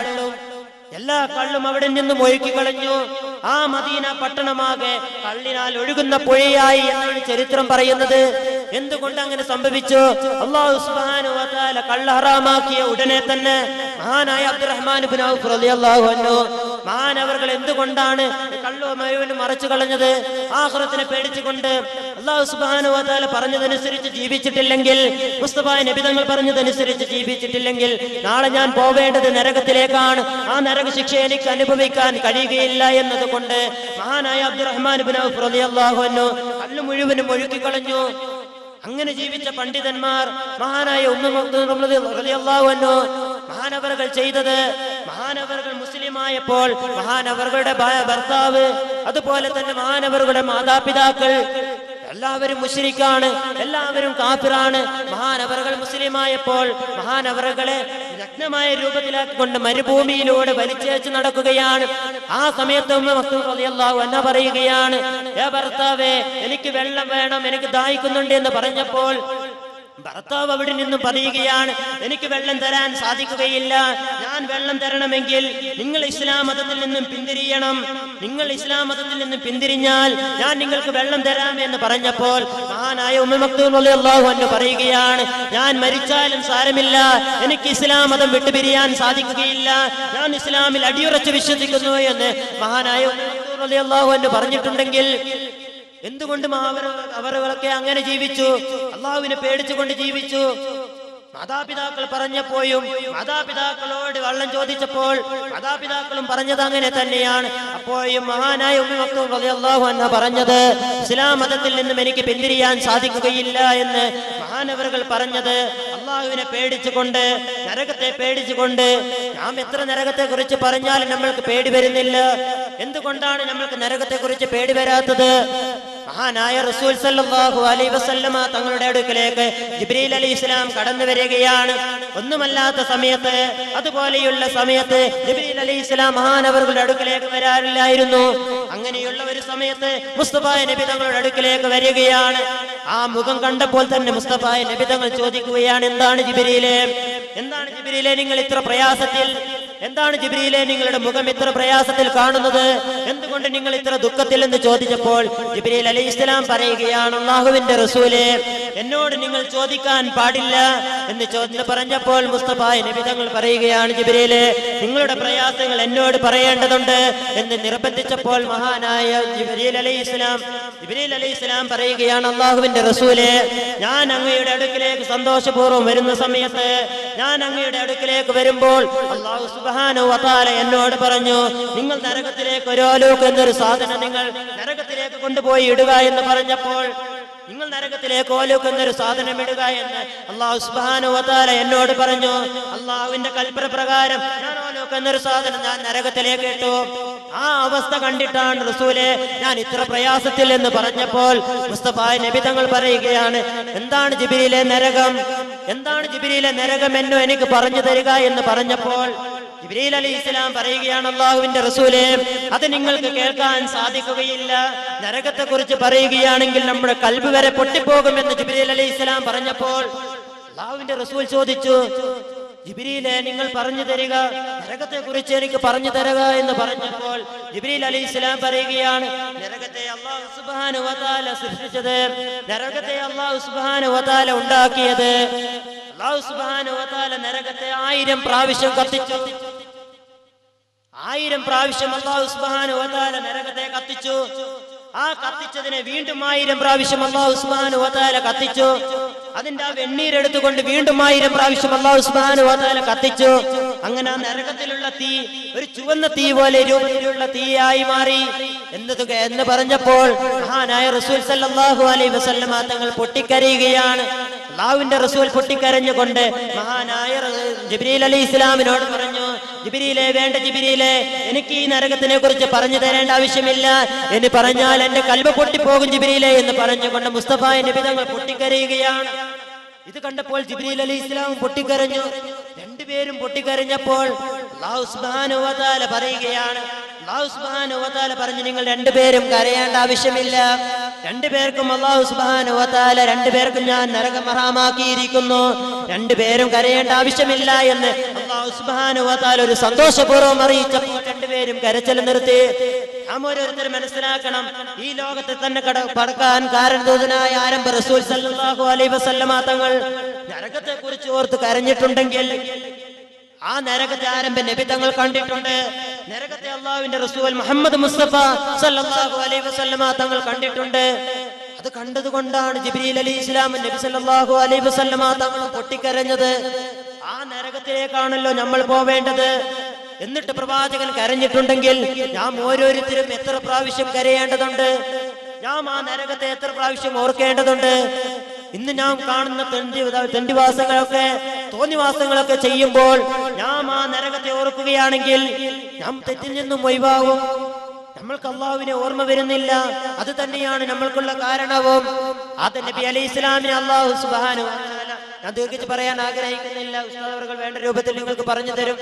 എല്ലാ കള്ളും അവിടെ നിന്നും ഒഴുക്കി കളഞ്ഞു ആ മദീന പട്ടണമാകെ കള്ളിനാൽ ഒഴുകുന്ന പുഴയായി എന്നാണ് ചരിത്രം പറയുന്നത് എന്തുകൊണ്ട് അങ്ങനെ സംഭവിച്ചു അള്ളാഹു സുബ്ഹാനഹു വ തആല കള്ള് ഹറാമാക്കിയ ഉടനെ തന്നെ മഹാനായ അബ്ദുറഹ്മാൻ ഇബ്നു ഔഫ് റളിയല്ലാഹു അൻഹു മഹാനവർകൾ എന്തുകൊണ്ടാണ് കള്ളു മുഴുവനും മറച്ചു കളഞ്ഞത് ആഖിറത്തിനെ പേടിച്ചുകൊണ്ട് അള്ളാഹു സുബ്ഹാനഹു വ തആല പറഞ്ഞതനുസരിച്ച് ജീവിച്ചിട്ടില്ലെങ്കിൽ മുസ്തഫ നബി തങ്ങൾ പറഞ്ഞതനുസരിച്ച് ജീവിച്ചിട്ടില്ലെങ്കിൽ നാളെ ഞാൻ പോവേണ്ടത് നരകത്തിലേക്കാണ് ആ നരക ശിക്ഷ എനിക്ക് അനുഭവിക്കാൻ കഴിയുകയില്ല എന്നതുകൊണ്ട് മഹാനായ അബ്ദുറഹ്മാൻ ഇബ്നു ഔഫ് റളിയല്ലാഹു അൻഹു കള്ളു മുഴുവനും ഒഴുക്കി കളഞ്ഞു അങ്ങനെ ജീവിച്ച പണ്ഡിതന്മാർ മഹാനായ ഉമ്മ മക്തൂം റളിയല്ലാഹു അൻഹു മഹാനവറുകൾ ചെയ്തത് മഹാനവറുകൾ മുസ്ലിമായപ്പോൾ മഹാനവറുകളുടെ ഭ- ഭർത്താവ് അതുപോലെ തന്നെ മഹാനവറുകളുടെ മാതാപിതാക്കൾ എല്ലാവരും മുസ്ലിക്കാണ് എല്ലാവരും കാഫിറാണ് മഹാനവറുകൾ മുസ്ലിമായപ്പോൾ മഹാനവറുകളെ നഗ്നമായ രൂപത്തിലാക്കിക്കൊണ്ട് മരുഭൂമിയിലൂടെ വലിച്ചേച്ച് നടക്കുകയാണ് ആ സമയത്ത് ഉമ്മ മക്തൂം റളിയല്ലാഹു അൻഹ പറയുകയാണ് "ഏ ഭർത്താവേ എനിക്ക് വെള്ളം വേണം എനിക്ക് ദാഹിക്കുന്നുണ്ട് എന്ന് പറഞ്ഞപ്പോൾ ഭർത്താവ് അവിടെ നിന്നും പറയുകയാണ് എനിക്ക് വെള്ളം തരാൻ സാധിക്കുകയില്ല ഞാൻ വെള്ളം തരണമെങ്കിൽ നിങ്ങൾ ഇസ്ലാം മതത്തിൽ നിന്നും പിന്തിരിയണം നിങ്ങൾ ഇസ്ലാം മതത്തിൽ നിന്നും പിന്തിരിഞ്ഞാൽ ഞാൻ നിങ്ങൾക്ക് വെള്ളം തരാം എന്ന് പറഞ്ഞപ്പോൾ മഹാനായ ഉമ്മമക്തൂർ എന്ന് പറയുകയാണ് ഞാൻ മരിച്ചാലും സാരമില്ല എനിക്ക് ഇസ്ലാം മതം വിട്ടുപിരിയാൻ സാധിക്കുകയില്ല ഞാൻ ഇസ്ലാമിൽ അടിയുറച്ച് വിശ്വസിക്കുന്നു എന്ന് മഹാനായ ഉമ്മമക്തൂർ എന്ന് പറഞ്ഞിട്ടുണ്ടെങ്കിൽ എന്തുകൊണ്ടും അവർ അവരുകളൊക്കെ അങ്ങനെ ജീവിച്ചു അള്ളാഹുവിനെ പേടിച്ചുകൊണ്ട് ജീവിച്ചു മാതാപിതാക്കൾ പറഞ്ഞപ്പോഴും മാതാപിതാക്കളോട് വെള്ളം ചോദിച്ചപ്പോൾ മാതാപിതാക്കളും പറഞ്ഞത് അങ്ങനെ തന്നെയാണ് അപ്പോഴും മഹാനായ ഉമ്മിമക്തും അള്ളാഹു എന്ന പറഞ്ഞത് ഇസ്ലാം മതത്തിൽ നിന്നും എനിക്ക് പിന്തിരിയാൻ സാധിക്കുകയില്ല എന്ന് മഹാനവറുകൾ പറഞ്ഞത് അള്ളാഹുവിനെ പേടിച്ചുകൊണ്ട് നരകത്തെ പേടിച്ചുകൊണ്ട് നാം എത്ര നരകത്തെ കുറിച്ച് പറഞ്ഞാലും നമ്മൾക്ക് പേടി വരുന്നില്ല എന്തുകൊണ്ടാണ് നമ്മൾക്ക് നരകത്തെ കുറിച്ച് പേടി വരാത്തത് മഹാനായ റസൂൽ സല്ലല്ലാഹു അലൈഹി വസല്ലമ തങ്ങളുടെ അടുക്കലേക്ക് ജിബ്രീൽ അലൈഹി ഇസ്ലാം കടന്നു വരികയാണ് ഒന്നുമല്ലാത്ത സമയത്ത് അതുപോലെയുള്ള സമയത്ത് ജിബ്രീൽ അലൈഹി ഇസ്ലാം മഹാനവറുകളുടെ അടുക്കലേക്ക് വരാറില്ലായിരുന്നു അങ്ങനെയുള്ള ഒരു സമയത്ത് മുസ്തഫായ നബി തങ്ങളുടെ അടുക്കലേക്ക് വരികയാണ് ആ മുഖം കണ്ടപ്പോൾ തന്നെ മുസ്തഫായ നബി തങ്ങൾ ചോദിക്കുകയാണ് എന്താണ് ജിബ്രീലെ എന്താണ് ജിബ്രീലെ നിങ്ങൾ ഇത്ര പ്രയാസത്തിൽ എന്താണ് ജിബ്രീലെ നിങ്ങളുടെ മുഖം ഇത്ര പ്രയാസത്തിൽ കാണുന്നത് എന്തുകൊണ്ട് നിങ്ങൾ ഇത്ര ദുഃഖത്തിൽ എന്ന് ചോദിച്ചപ്പോൾ ജിബ്രീൽ അലൈഹി ഇസ്ലാം പറയുകയാണ് അള്ളാഹുവിന്റെ റസൂലെ എന്നോട് നിങ്ങൾ ചോദിക്കാൻ പാടില്ല എന്ന് ചോദിച്ചു പറഞ്ഞപ്പോൾ മുസ്തഫ നബി തങ്ങൾ പറയുകയാണ് ജിബ്രീലെ നിങ്ങളുടെ പ്രയാസങ്ങൾ എന്നോട് പറയേണ്ടതുണ്ട് എന്ന് നിർബന്ധിച്ചപ്പോൾ മഹാനായ ജിബ്രീൽ അലൈഹി ഇസ്ലാം ജിബ്രീൽ അലൈഹി ഇസ്ലാം പറയുകയാണ് അള്ളാഹുവിന്റെ റസൂലെ ഞാൻ അങ്ങയുടെ അടുക്കിലേക്ക് സന്തോഷപൂർവ്വം വരുന്ന സമയത്ത് ഞാൻ അങ്ങയുടെ അടുക്കിലേക്ക് വരുമ്പോൾ അള്ളാഹു സുബ്ഹാനഹു വതആല എന്നോട് പറഞ്ഞു നിങ്ങൾ നരകത്തിലേക്ക് ഒരു ആലോക്ക് എന്നൊരു സാധനം നിങ്ങൾ നരകത്തിലേക്ക് കൊണ്ടുപോയി ഇടുക എന്ന് പറഞ്ഞപ്പോൾ നിങ്ങൾ നരകത്തിലേക്ക് ഓലോക്ക് എന്നൊരു സാധനം ഇടുക എന്ന് അള്ളാഹു സുബ്ഹാനഹു വതആല എന്നോട് പറഞ്ഞു അള്ളാഹുവിന്റെ കൽപ്പന പ്രകാരം ഞാൻ ഓലോക്ക് എന്നൊരു സാധനം ഞാൻ നരകത്തിലേക്ക് ഇട്ടു ആ അവസ്ഥ കണ്ടിട്ടാണ് റസൂലെ ഞാൻ ഇത്ര പ്രയാസത്തിൽ എന്ന് പറഞ്ഞപ്പോൾ മുസ്തഫ നബി തങ്ങൾ പറയുകയാണ് എന്താണ് ജിബിരിയിലെ നരകം എന്താണ് ജിബിരിയിലെ നരകം എന്നു എനിക്ക് പറഞ്ഞു തരിക എന്ന് പറഞ്ഞപ്പോൾ ജിബ്രീൽ അലി ഇസ്ലാം പറയുകയാണ് അള്ളാഹുവിന്റെ റസൂലെ അത് നിങ്ങൾക്ക് കേൾക്കാൻ സാധിക്കുകയില്ല നരകത്തെ കുറിച്ച് പറയുകയാണെങ്കിൽ നമ്മുടെ കൽബ് വരെ പൊട്ടിപ്പോകുമെന്ന് ജിബ്രീൽ അലി ഇസ്ലാം പറഞ്ഞപ്പോൾ അള്ളാഹുവിന്റെ റസൂൽ ചോദിച്ചു ജിബ്രീലെ നിങ്ങൾ പറഞ്ഞു തരിക നരകത്തെ കുറിച്ച് എനിക്ക് പറഞ്ഞു തരിക എന്ന് പറഞ്ഞപ്പോൾ ജിബ്രീൽ അലി ഇസ്ലാം പറയുകയാണ് നരകത്തെ അള്ളാഹു സുബാനു വതാല സൃഷ്ടിച്ചത് നരകത്തെ അള്ളാഹു സുബാനു വതാല ഉണ്ടാക്കിയത് അള്ളാഹു സുബാനു വതാല നരകത്തെ ആയിരം പ്രാവശ്യം കത്തിച്ചു ആയിരം പ്രാവശ്യം അള്ളാഹു സുബാനു വതാല നരകത്തെ കത്തിച്ചു ആ കത്തിച്ചതിനെ വീണ്ടും ആയിരം പ്രാവശ്യം അള്ളാഹു സുബാനു വതാല കത്തിച്ചു അതിന്റെ ആ വെണ്ണീരെടുത്തുകൊണ്ട് വീണ്ടും ആയിരം പ്രാവശ്യം അള്ളാഹു സുബാനു വതാല കത്തിച്ചു അങ്ങനെ ആ നരകത്തിലുള്ള തീ ഒരു ചുവന്ന തീ പോലെ രൂപത്തിലുള്ള തീയായി മാറി എന്നത് എന്ന് പറഞ്ഞപ്പോൾ മഹാനായ റസൂൽ സല്ലല്ലാഹു അലൈഹി വസല്ലമ തങ്ങൾ പൊട്ടിക്കരയുകയാണ് അള്ളാഹുവിന്റെ റസൂൽ പൊട്ടിക്കരഞ്ഞുകൊണ്ട് മഹാനായ ജിബ്രീൽ അലി ഇസ്ലാമിനോട് പറഞ്ഞു ജിബിരിയിലെ വേണ്ട ജിബിരിയിലെ എനിക്ക് ഈ നരകത്തിനെ കുറിച്ച് പറഞ്ഞു തരേണ്ട ആവശ്യമില്ല എന്ന് പറഞ്ഞാൽ എന്റെ കൽബ് പൊട്ടിപ്പോകും ജിബിരിയിലെ എന്ന് പറഞ്ഞുകൊണ്ട് മുസ്തഫ നബിതങ്ങൾ പൊട്ടിക്കരയുകയാണ് ഇത് കണ്ടപ്പോൾ ജിബ്രീൽ അലി ഇസ്ലാം പൊട്ടിക്കരഞ്ഞു രണ്ടുപേരും പൊട്ടിക്കരഞ്ഞപ്പോൾ അല്ലാഹു സുബ്ഹാനഹു വ തആല പറയുകയാണ് അല്ലാഹു സുബ്ഹാനഹു വ തആല പറഞ്ഞു നിങ്ങൾ രണ്ടുപേരും കരയേണ്ട ആവശ്യമില്ല രണ്ടുപേർക്കും അല്ലാഹു സുബ്ഹാനഹു വ തആല രണ്ടുപേർക്കും ഞാൻ നരകം ഹറാമാക്കിയിരിക്കുന്നു രണ്ടുപേരും കരയേണ്ട ആവശ്യമില്ല എന്ന് അല്ലാഹു സുബ്ഹാനഹു വ തആല ഒരു സന്തോഷപൂർവ്വം അറിയിച്ചപ്പോൾ രണ്ടുപേരും കരച്ചൽ നിർത്തി നാം ഓരോരുത്തരും മനസ്സിലാക്കണം ഈ ലോകത്തെ തന്നെ കട കടക്കാൻ കാരണദൂതനായ ആരംഭ റസൂൽ സല്ലല്ലാഹു അലൈഹി വസല്ലമ തങ്ങൾ നരകത്തെ കുറിച്ച് ഓർത്ത് കരഞ്ഞിട്ടുണ്ടെങ്കിൽ ആ നരകത്തെ ആരംഭ നബി തങ്ങൾ കണ്ടിട്ടുണ്ട് നരകത്തെ അള്ളാഹുവിന്റെ റസൂൽ മുഹമ്മദ് മുസ്തഫ സല്ലല്ലാഹു അലൈഹി വസല്ലമ തങ്ങൾ കണ്ടിട്ടുണ്ട് അത് കണ്ടതുകൊണ്ടാണ് ജിബ്രീൽ അലി ഇസ്ലാം നബി സല്ലല്ലാഹു അലൈഹി വസല്ലമ തങ്ങൾ പൊട്ടിക്കരഞ്ഞത് ആ നരകത്തിലേക്കാണല്ലോ നമ്മൾ പോവേണ്ടത് എന്നിട്ട് പ്രവാചകൻ കരഞ്ഞിട്ടുണ്ടെങ്കിൽ നാം ഓരോരുത്തരും എത്ര പ്രാവശ്യം കരയേണ്ടതുണ്ട് നാം ആ നരകത്തെ എത്ര പ്രാവശ്യം ഓർക്കേണ്ടതുണ്ട് ഇന്ന് നാം കാണുന്ന തെണ്ടി തെണ്ടിവാസങ്ങളൊക്കെ തോന്നിവാസങ്ങളൊക്കെ ചെയ്യുമ്പോൾ നാം ആ നരകത്തെ ഓർക്കുകയാണെങ്കിൽ നാം തെറ്റിൽ നിന്നും ഒഴിവാകും നമ്മൾക്ക് അള്ളാഹുവിനെ ഓർമ്മ വരുന്നില്ല അത് തന്നെയാണ് നമ്മൾക്കുള്ള കാരണവും അത് നബി അലൈഹി ഇസ്ലാമിനെ അള്ളാഹു സുബാനു ഞാൻ ദീർഘിച്ച് പറയാൻ ആഗ്രഹിക്കുന്നില്ല ഉസ്താദ് അവർകൾ വേണ്ട രൂപത്തിൽ നിങ്ങൾക്ക് പറഞ്ഞു തരും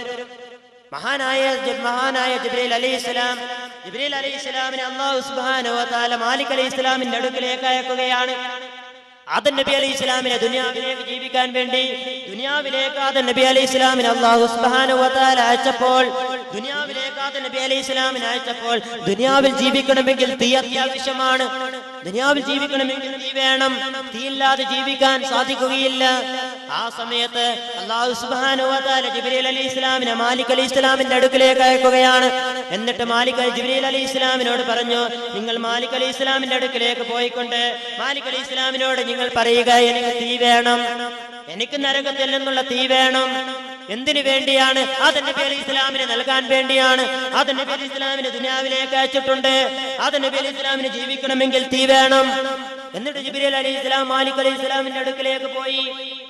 മഹാനായ ജ- മഹാനായ ജിബ്രീൽ അലൈഹി ഇസ്ലാം ജിബ്രീൽ അലൈഹി ഇസ്ലാമിനെ അള്ളാഹു സുബ്ഹാനഹു വ തആല മാലിക് അലൈഹി ഇസ്ലാമിന്റെ അടുക്കിലേക്ക് അയക്കുകയാണ് ആദൻ നബി അലൈഹി ഇസ്ലാമിനെ ദുനിയാവിലേക്ക് ജീവിക്കാൻ വേണ്ടി ദുനിയാവിലേക്ക് ആദൻ നബി അലൈഹി ഇസ്ലാമിനെ അള്ളാഹു സുബ്ഹാനഹു വ തആല അയച്ചപ്പോൾ ദുനിയാവിലേക്ക് ആദൻ നബി അലൈഹി ഇസ്ലാമിനെ അയച്ചപ്പോൾ ദുനിയാവിൽ ജീവിക്കണമെങ്കിൽ തീ അത്യാവശ്യമാണ് ദുനിയാവിൽ ജീവിക്കണമെങ്കിൽ തീ വേണം തീ ഇല്ലാതെ ജീവിക്കാൻ സാധിക്കുകയില്ല ആ സമയത്ത് അള്ളാഹു സുബ്ഹാനഹു വ തആല ജിബ്രീൽ അലൈഹി ഇസ്ലാമിനെ മാലിക് അലൈഹി ഇസ്ലാമിന്റെ അടുക്കിലേക്ക് അയക്കുകയാണ് എന്നിട്ട് മാലിക് അലി- ജിബ്രീൽ അലൈഹി ഇസ്ലാമിനോട് പറഞ്ഞു നിങ്ങൾ മാലിക് അലൈഹി ഇസ്ലാമിന്റെ അടുക്കിലേക്ക് പോയിക്കൊണ്ട് മാലിക് അലൈഹി ഇസ്ലാമിനോട് നിങ്ങൾ പറയുക എനിക്ക് തീ വേണം എനിക്ക് നരകത്തിൽ നിന്നുള്ള തീ വേണം എന്തിനു വേണ്ടിയാണ് ആദൻ നബി അലൈഹി ഇസ്ലാമിനെ നൽകാൻ വേണ്ടിയാണ് ആദൻ നബി അലൈഹി ഇസ്ലാമിനെ ദുനിയാവിലേക്ക് അയച്ചിട്ടുണ്ട് ആദൻ നബി അലൈഹി ഇസ്ലാമിന് ജീവിക്കണമെങ്കിൽ തീ വേണം എന്നിട്ട് ജിബ്രീൽ അലൈഹി ഇസ്ലാം മാലിക് അലൈഹി ഇസ്ലാമിന്റെ അടുക്കിലേക്ക് പോയി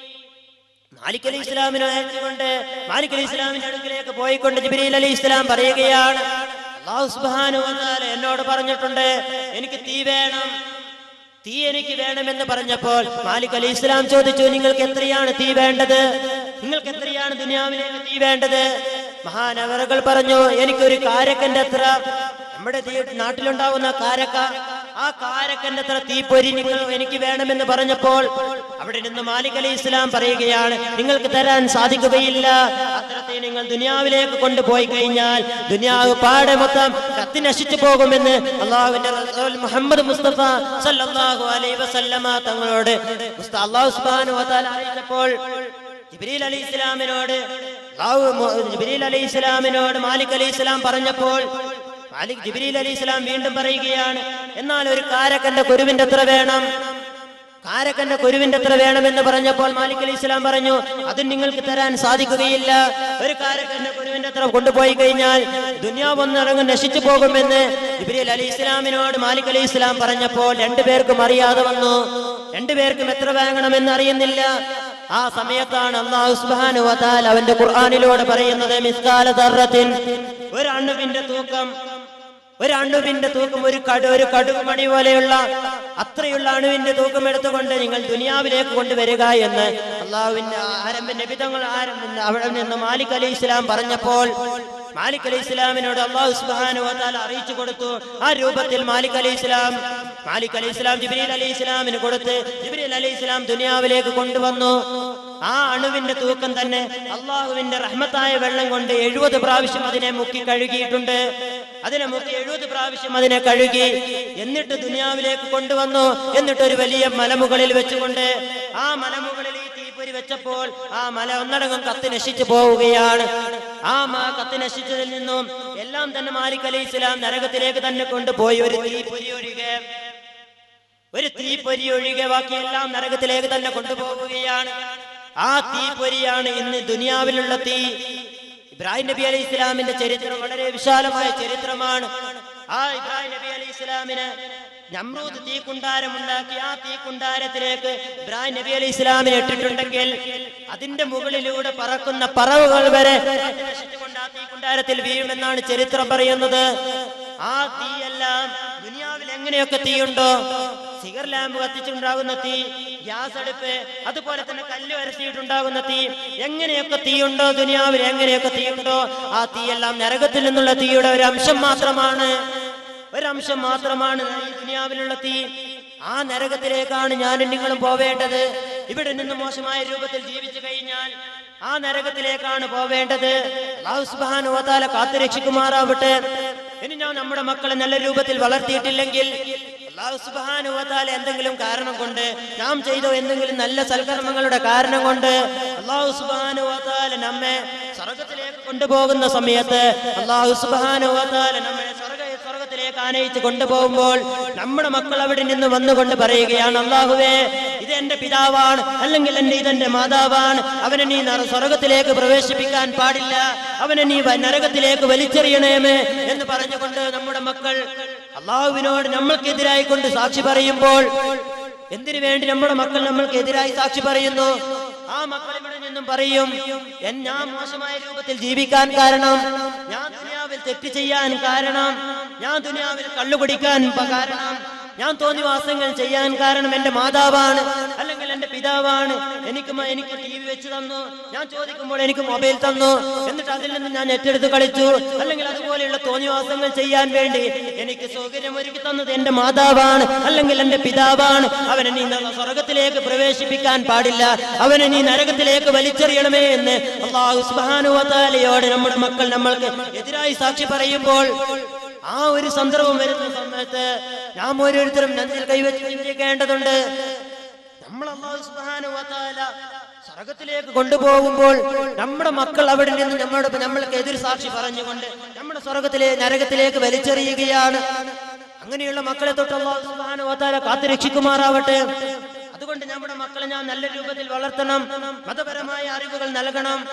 മാലിക് അലി ഇസ്ലാമിനെ അയച്ചുകൊണ്ട് മാലിക് അലി ഇസ്ലാമിന്റെ അടുക്കിലേക്ക് പോയിക്കൊണ്ട് ജിബ്രീൽ അലി ഇസ്ലാം പറയുകയാണ് അള്ളാഹു സുബ്ഹാനഹു വ തആല എന്നോട് പറഞ്ഞിട്ടുണ്ട് എനിക്ക് തീ വേണം തീ എനിക്ക് വേണമെന്ന് പറഞ്ഞപ്പോൾ മാലിക് അലി ഇസ്ലാം ചോദിച്ചു നിങ്ങൾക്ക് എത്രയാണ് തീ വേണ്ടത് നിങ്ങൾക്ക് എത്രയാണ് ദുനിയാവിലേക്ക് തീ വേണ്ടത് മഹാനവറുകൾ പറഞ്ഞു എനിക്കൊരു കാരക്കന്റെ അത്ര നമ്മുടെ തീ- നാട്ടിലുണ്ടാവുന്ന കാരക്ക ആ കാരക്കന്റെ അത്ര തീപ്പൊരി നിങ്ങൾ എനിക്ക് വേണമെന്ന് പറഞ്ഞപ്പോൾ അവിടെ നിന്ന് മാലിക് അലി ഇസ്ലാം പറയുകയാണ് നിങ്ങൾക്ക് തരാൻ സാധിക്കുകയില്ല അത്രത്തെ നിങ്ങൾ ദുനിയാവിലേക്ക് കൊണ്ടുപോയി കഴിഞ്ഞാൽ ദുനിയാവ് പാടെ മൊത്തം കത്തി നശിച്ചു പോകുമെന്ന് അള്ളാഹുവിന്റെ റസൂൽ മുഹമ്മദ് മുസ്തഫ സല്ലല്ലാഹു അലൈഹി വസല്ലമ തങ്ങളോട് മുസ്ത- അള്ളാഹു സുബ്ഹാനഹു വ തആല അറിയിച്ചപ്പോൾ ജിബ്രീൽ അലി ഇസ്ലാമിനോട് അള്ളാഹു മു- ജിബ്രീൽ അലി ഇസ്ലാമിനോട് മാലിക് അലി ഇസ്ലാം പറഞ്ഞപ്പോൾ മാലിക് ജിബ്രീൽ അലി ഇസ്ലാം വീണ്ടും പറയുകയാണ് എന്നാൽ ഒരു കാരക്കന്റെ കുരുവിന്റെ എത്ര വേണം കാരക്കന്റെ കുരുവിന്റെ എത്ര വേണമെന്ന് പറഞ്ഞപ്പോൾ മാലിക് അലി ഇസ്ലാം പറഞ്ഞു അത് നിങ്ങൾക്ക് തരാൻ സാധിക്കുകയില്ല ഒരു കാരക്കന്റെ കുരുവിന്റെ എത്ര കൊണ്ടുപോയി കഴിഞ്ഞാൽ ദുനിയാവ് ഒന്നിറങ്ങും നശിച്ചു പോകുമെന്ന് ഇബ്രീൽ അലി ഇസ്ലാമിനോട് മാലിക് അലി ഇസ്ലാം പറഞ്ഞപ്പോൾ രണ്ടുപേർക്കും അറിയാതെ വന്നു രണ്ടുപേർക്കും എത്ര വാങ്ങണമെന്ന് അറിയുന്നില്ല ആ സമയത്താണ് അള്ളാഹു സുബ്ഹാനഹു വ തആല അവന്റെ ഖുർആനിലൂടെ പറയുന്നത് മിസ്കാല ദർറത്തിൻ ഒരു അണുവിന്റെ തൂക്കം ഒരു അണുവിന്റെ തൂക്കം ഒരു കടു ഒരു കടുമണി പോലെയുള്ള അത്രയുള്ള അണുവിന്റെ തൂക്കം എടുത്തുകൊണ്ട് നിങ്ങൾ ദുനിയാവിലേക്ക് കൊണ്ടുവരിക എന്ന് അള്ളാഹുവിന്റെ ആരംഭ നബിതങ്ങൾ ആരംഭ അവിടെ നിന്ന് മാലിക് അലി ഇസ്ലാം പറഞ്ഞപ്പോൾ മാലിക് അലി ഇസ്ലാമിനോട് അള്ളാഹു സുബ്ഹാനഹു വ തആല അറിയിച്ചു കൊടുത്തു ആ രൂപത്തിൽ മാലിക് അലി ഇസ്ലാം മാലിക് അലി ഇസ്ലാം ജിബ്രീൽ അലി ഇസ്ലാമിന് കൊടുത്ത് ജിബ്രീൽ അലി ഇസ്ലാം ദുനിയാവിലേക്ക് കൊണ്ടുവന്നു ആ അണുവിന്റെ തൂക്കം തന്നെ അള്ളാഹുവിന്റെ റഹ്മത്തായ വെള്ളം കൊണ്ട് എഴുപത് പ്രാവശ്യം അതിനെ മുക്കി കഴുകിയിട്ടുണ്ട് അതിനെ മുക്കി എഴുപത് പ്രാവശ്യം അതിനെ കഴുകി എന്നിട്ട് ദുനിയാവിലേക്ക് കൊണ്ടുവന്നു എന്നിട്ട് ഒരു വലിയ മലമുകളിൽ വെച്ചുകൊണ്ട് ആ മലമുകളിൽ ഈ തീപ്പൊരി വെച്ചപ്പോൾ ആ മല ഒന്നടങ്കം കത്തി നശിച്ചു പോവുകയാണ് ആ മ- കത്തി നശിച്ചതിൽ നിന്നും എല്ലാം തന്നെ മാലിക് അലൈഹി ഇസ്ലാം നരകത്തിലേക്ക് തന്നെ കൊണ്ടുപോയി ഒരു തീപ്പൊരി ഒഴികെ ഒരു തീപ്പൊരി ഒഴികെ ബാക്കിയെല്ലാം നരകത്തിലേക്ക് തന്നെ കൊണ്ടുപോവുകയാണ് ആ തീപ്പൊരിയാണ് ഇന്ന് ദുനിയാവിലുള്ള തീ ഇബ്രാഹിം നബി അലൈഹി ഇസ്ലാമിന്റെ ചരിത്രം വളരെ വിശാലമായ ചരിത്രമാണ് ആ ഇബ്രാഹിം നബി അലൈഹി ഇസ്ലാമിന് നമ്രൂദ് തീക്കുണ്ടാരം ഉണ്ടാക്കി ആ തീക്കുണ്ടാരത്തിലേക്ക് ഇബ്രാഹിം നബി അലൈഹി ഇസ്ലാമിനെ ഇട്ടിട്ടുണ്ടെങ്കിൽ അതിന്റെ മുകളിലൂടെ പറക്കുന്ന പറവുകൾ വരെ നശിച്ചുകൊണ്ട് ആ തീക്കുണ്ടാരത്തിൽ വീഴുമെന്നാണ് ചരിത്രം പറയുന്നത് ആ തീയെല്ലാം ദുനിയാവിൽ എങ്ങനെയൊക്കെ തീയുണ്ടോ സിഗർ ലാമ്പ് കത്തിച്ചുണ്ടാകുന്ന തീ ഗ്യാസ് അടുപ്പ് അതുപോലെ തന്നെ കല്ല് വരച്ചിട്ടുണ്ടാകുന്ന തീ എങ്ങനെയൊക്കെ തീയുണ്ടോ ദുനിയാവിൽ എങ്ങനെയൊക്കെ തീയുണ്ടോ ആ തീയെല്ലാം നരകത്തിൽ നിന്നുള്ള തീയുടെ ഒരു അംശം മാത്രമാണ് ഒരംശം മാത്രമാണ് ഈ ദുനിയാവിലുള്ള തീ ആ നരകത്തിലേക്കാണ് ഞാനും നിങ്ങളും പോവേണ്ടത് ഇവിടെ നിന്ന് മോശമായ രൂപത്തിൽ ജീവിച്ചു കഴിഞ്ഞാൽ ആ നരകത്തിലേക്കാണ് പോവേണ്ടത് അല്ലാഹു സുബ്ഹാനഹു വ തആല കാത്തുരക്ഷിക്കുമാറാവട്ടെ ഇനി ഞാൻ നമ്മുടെ മക്കളെ നല്ല രൂപത്തിൽ വളർത്തിയിട്ടില്ലെങ്കിൽ അല്ലാഹു സുബ്ഹാനഹു വ തആല എന്തെങ്കിലും കാരണം കൊണ്ട് നാം ചെയ്ത എന്തെങ്കിലും നല്ല സൽക്കർമ്മങ്ങളുടെ കാരണം കൊണ്ട് അല്ലാഹു സുബ്ഹാനഹു വ തആല നമ്മെ സ്വർഗ്ഗത്തിലേക്ക് കൊണ്ടുപോകുന്ന സമയത്ത് അല്ലാഹു സുബ്ഹാനഹു വ തആല നമ്മെ സ്വർഗ്ഗ സ്വർഗത്തിലേക്ക് ആനയിച്ച് കൊണ്ടുപോകുമ്പോൾ നമ്മുടെ മക്കൾ അവിടെ നിന്ന് വന്നുകൊണ്ട് പറയുകയാണ് അള്ളാഹുവേ ഇത് എന്റെ പിതാവാണ് അല്ലെങ്കിൽ എന്റെ ഇതെന്റെ മാതാവാണ് അവനെ നീ നര- സ്വർഗത്തിലേക്ക് പ്രവേശിപ്പിക്കാൻ പാടില്ല അവനെ നീ വ- നരകത്തിലേക്ക് വലിച്ചെറിയണേമേ എന്ന് പറഞ്ഞുകൊണ്ട് നമ്മുടെ മക്കൾ അള്ളാഹുവിനോട് നമ്മൾക്കെതിരായി കൊണ്ട് സാക്ഷി പറയുമ്പോൾ എന്തിനു വേണ്ടി നമ്മുടെ മക്കൾ നമ്മൾക്കെതിരായി സാക്ഷി പറയുന്നു ആ മക്കൾ ഇവിടെ നിന്നും പറയും "എൻ ഞാൻ മോശമായ രൂപത്തിൽ ജീവിക്കാൻ കാരണം ഞാൻ ദുനിയാവിൽ തെറ്റ് ചെയ്യാൻ കാരണം ഞാൻ ദുനിയാവിൽ കള്ളുകുടിക്കാൻ പ- കാരണം ഞാൻ തോന്നിവാസങ്ങൾ ചെയ്യാൻ കാരണം എന്റെ മാതാവാണ് അല്ലെങ്കിൽ എന്റെ പിതാവാണ് എനിക്ക് മ- എനിക്ക് ടി വി വെച്ച് തന്നു ഞാൻ ചോദിക്കുമ്പോൾ എനിക്ക് മൊബൈൽ തന്നു എന്നിട്ട് അതിൽ നിന്ന് ഞാൻ ഏറ്റെടുത്ത് കളിച്ചു അല്ലെങ്കിൽ അതുപോലെയുള്ള തോന്നിവാസങ്ങൾ ചെയ്യാൻ വേണ്ടി എനിക്ക് സൗകര്യം ഒരുക്കി തന്നത് എന്റെ മാതാവാണ് അല്ലെങ്കിൽ എന്റെ പിതാവാണ് അവനെ നീ ന- സ്വർഗത്തിലേക്ക് പ്രവേശിപ്പിക്കാൻ പാടില്ല അവനെ നീ നരകത്തിലേക്ക് വലിച്ചെറിയണമേ എന്ന് അള്ളാഹു സുബ്ഹാനഹു വ തആലയോട് നമ്മുടെ മക്കൾ നമ്മൾക്ക് എതിരായി സാക്ഷി പറയുമ്പോൾ ആ ഒരു സന്ദർഭം വരുന്ന സമയത്ത് നാം ഓരോരുത്തരും നെഞ്ചിൽ കൈവച്ച് ചിന്തിക്കേണ്ടതുണ്ട് നമ്മൾ അള്ളാഹു സുബ്ഹാനഹു വ തആല സ്വർഗത്തിലേക്ക് കൊണ്ടുപോകുമ്പോൾ നമ്മുടെ മക്കൾ അവിടെ നിന്ന് നമ്മളോട് നമ്മൾക്ക് എതിർ സാക്ഷി പറഞ്ഞുകൊണ്ട് നമ്മുടെ സ്വർഗത്തിലെ നരകത്തിലേക്ക് വലിച്ചെറിയുകയാണ് അങ്ങനെയുള്ള മക്കളെ തൊട്ട് അള്ളാഹു സുബ്ഹാനഹു വ തആല കാത്തു രക്ഷിക്കുമാറാവട്ടെ അതുകൊണ്ട് നമ്മുടെ മക്കളെ ഞാൻ നല്ല രൂപത്തിൽ വളർത്തണം മതപരമായ അറിവുകൾ നൽകണം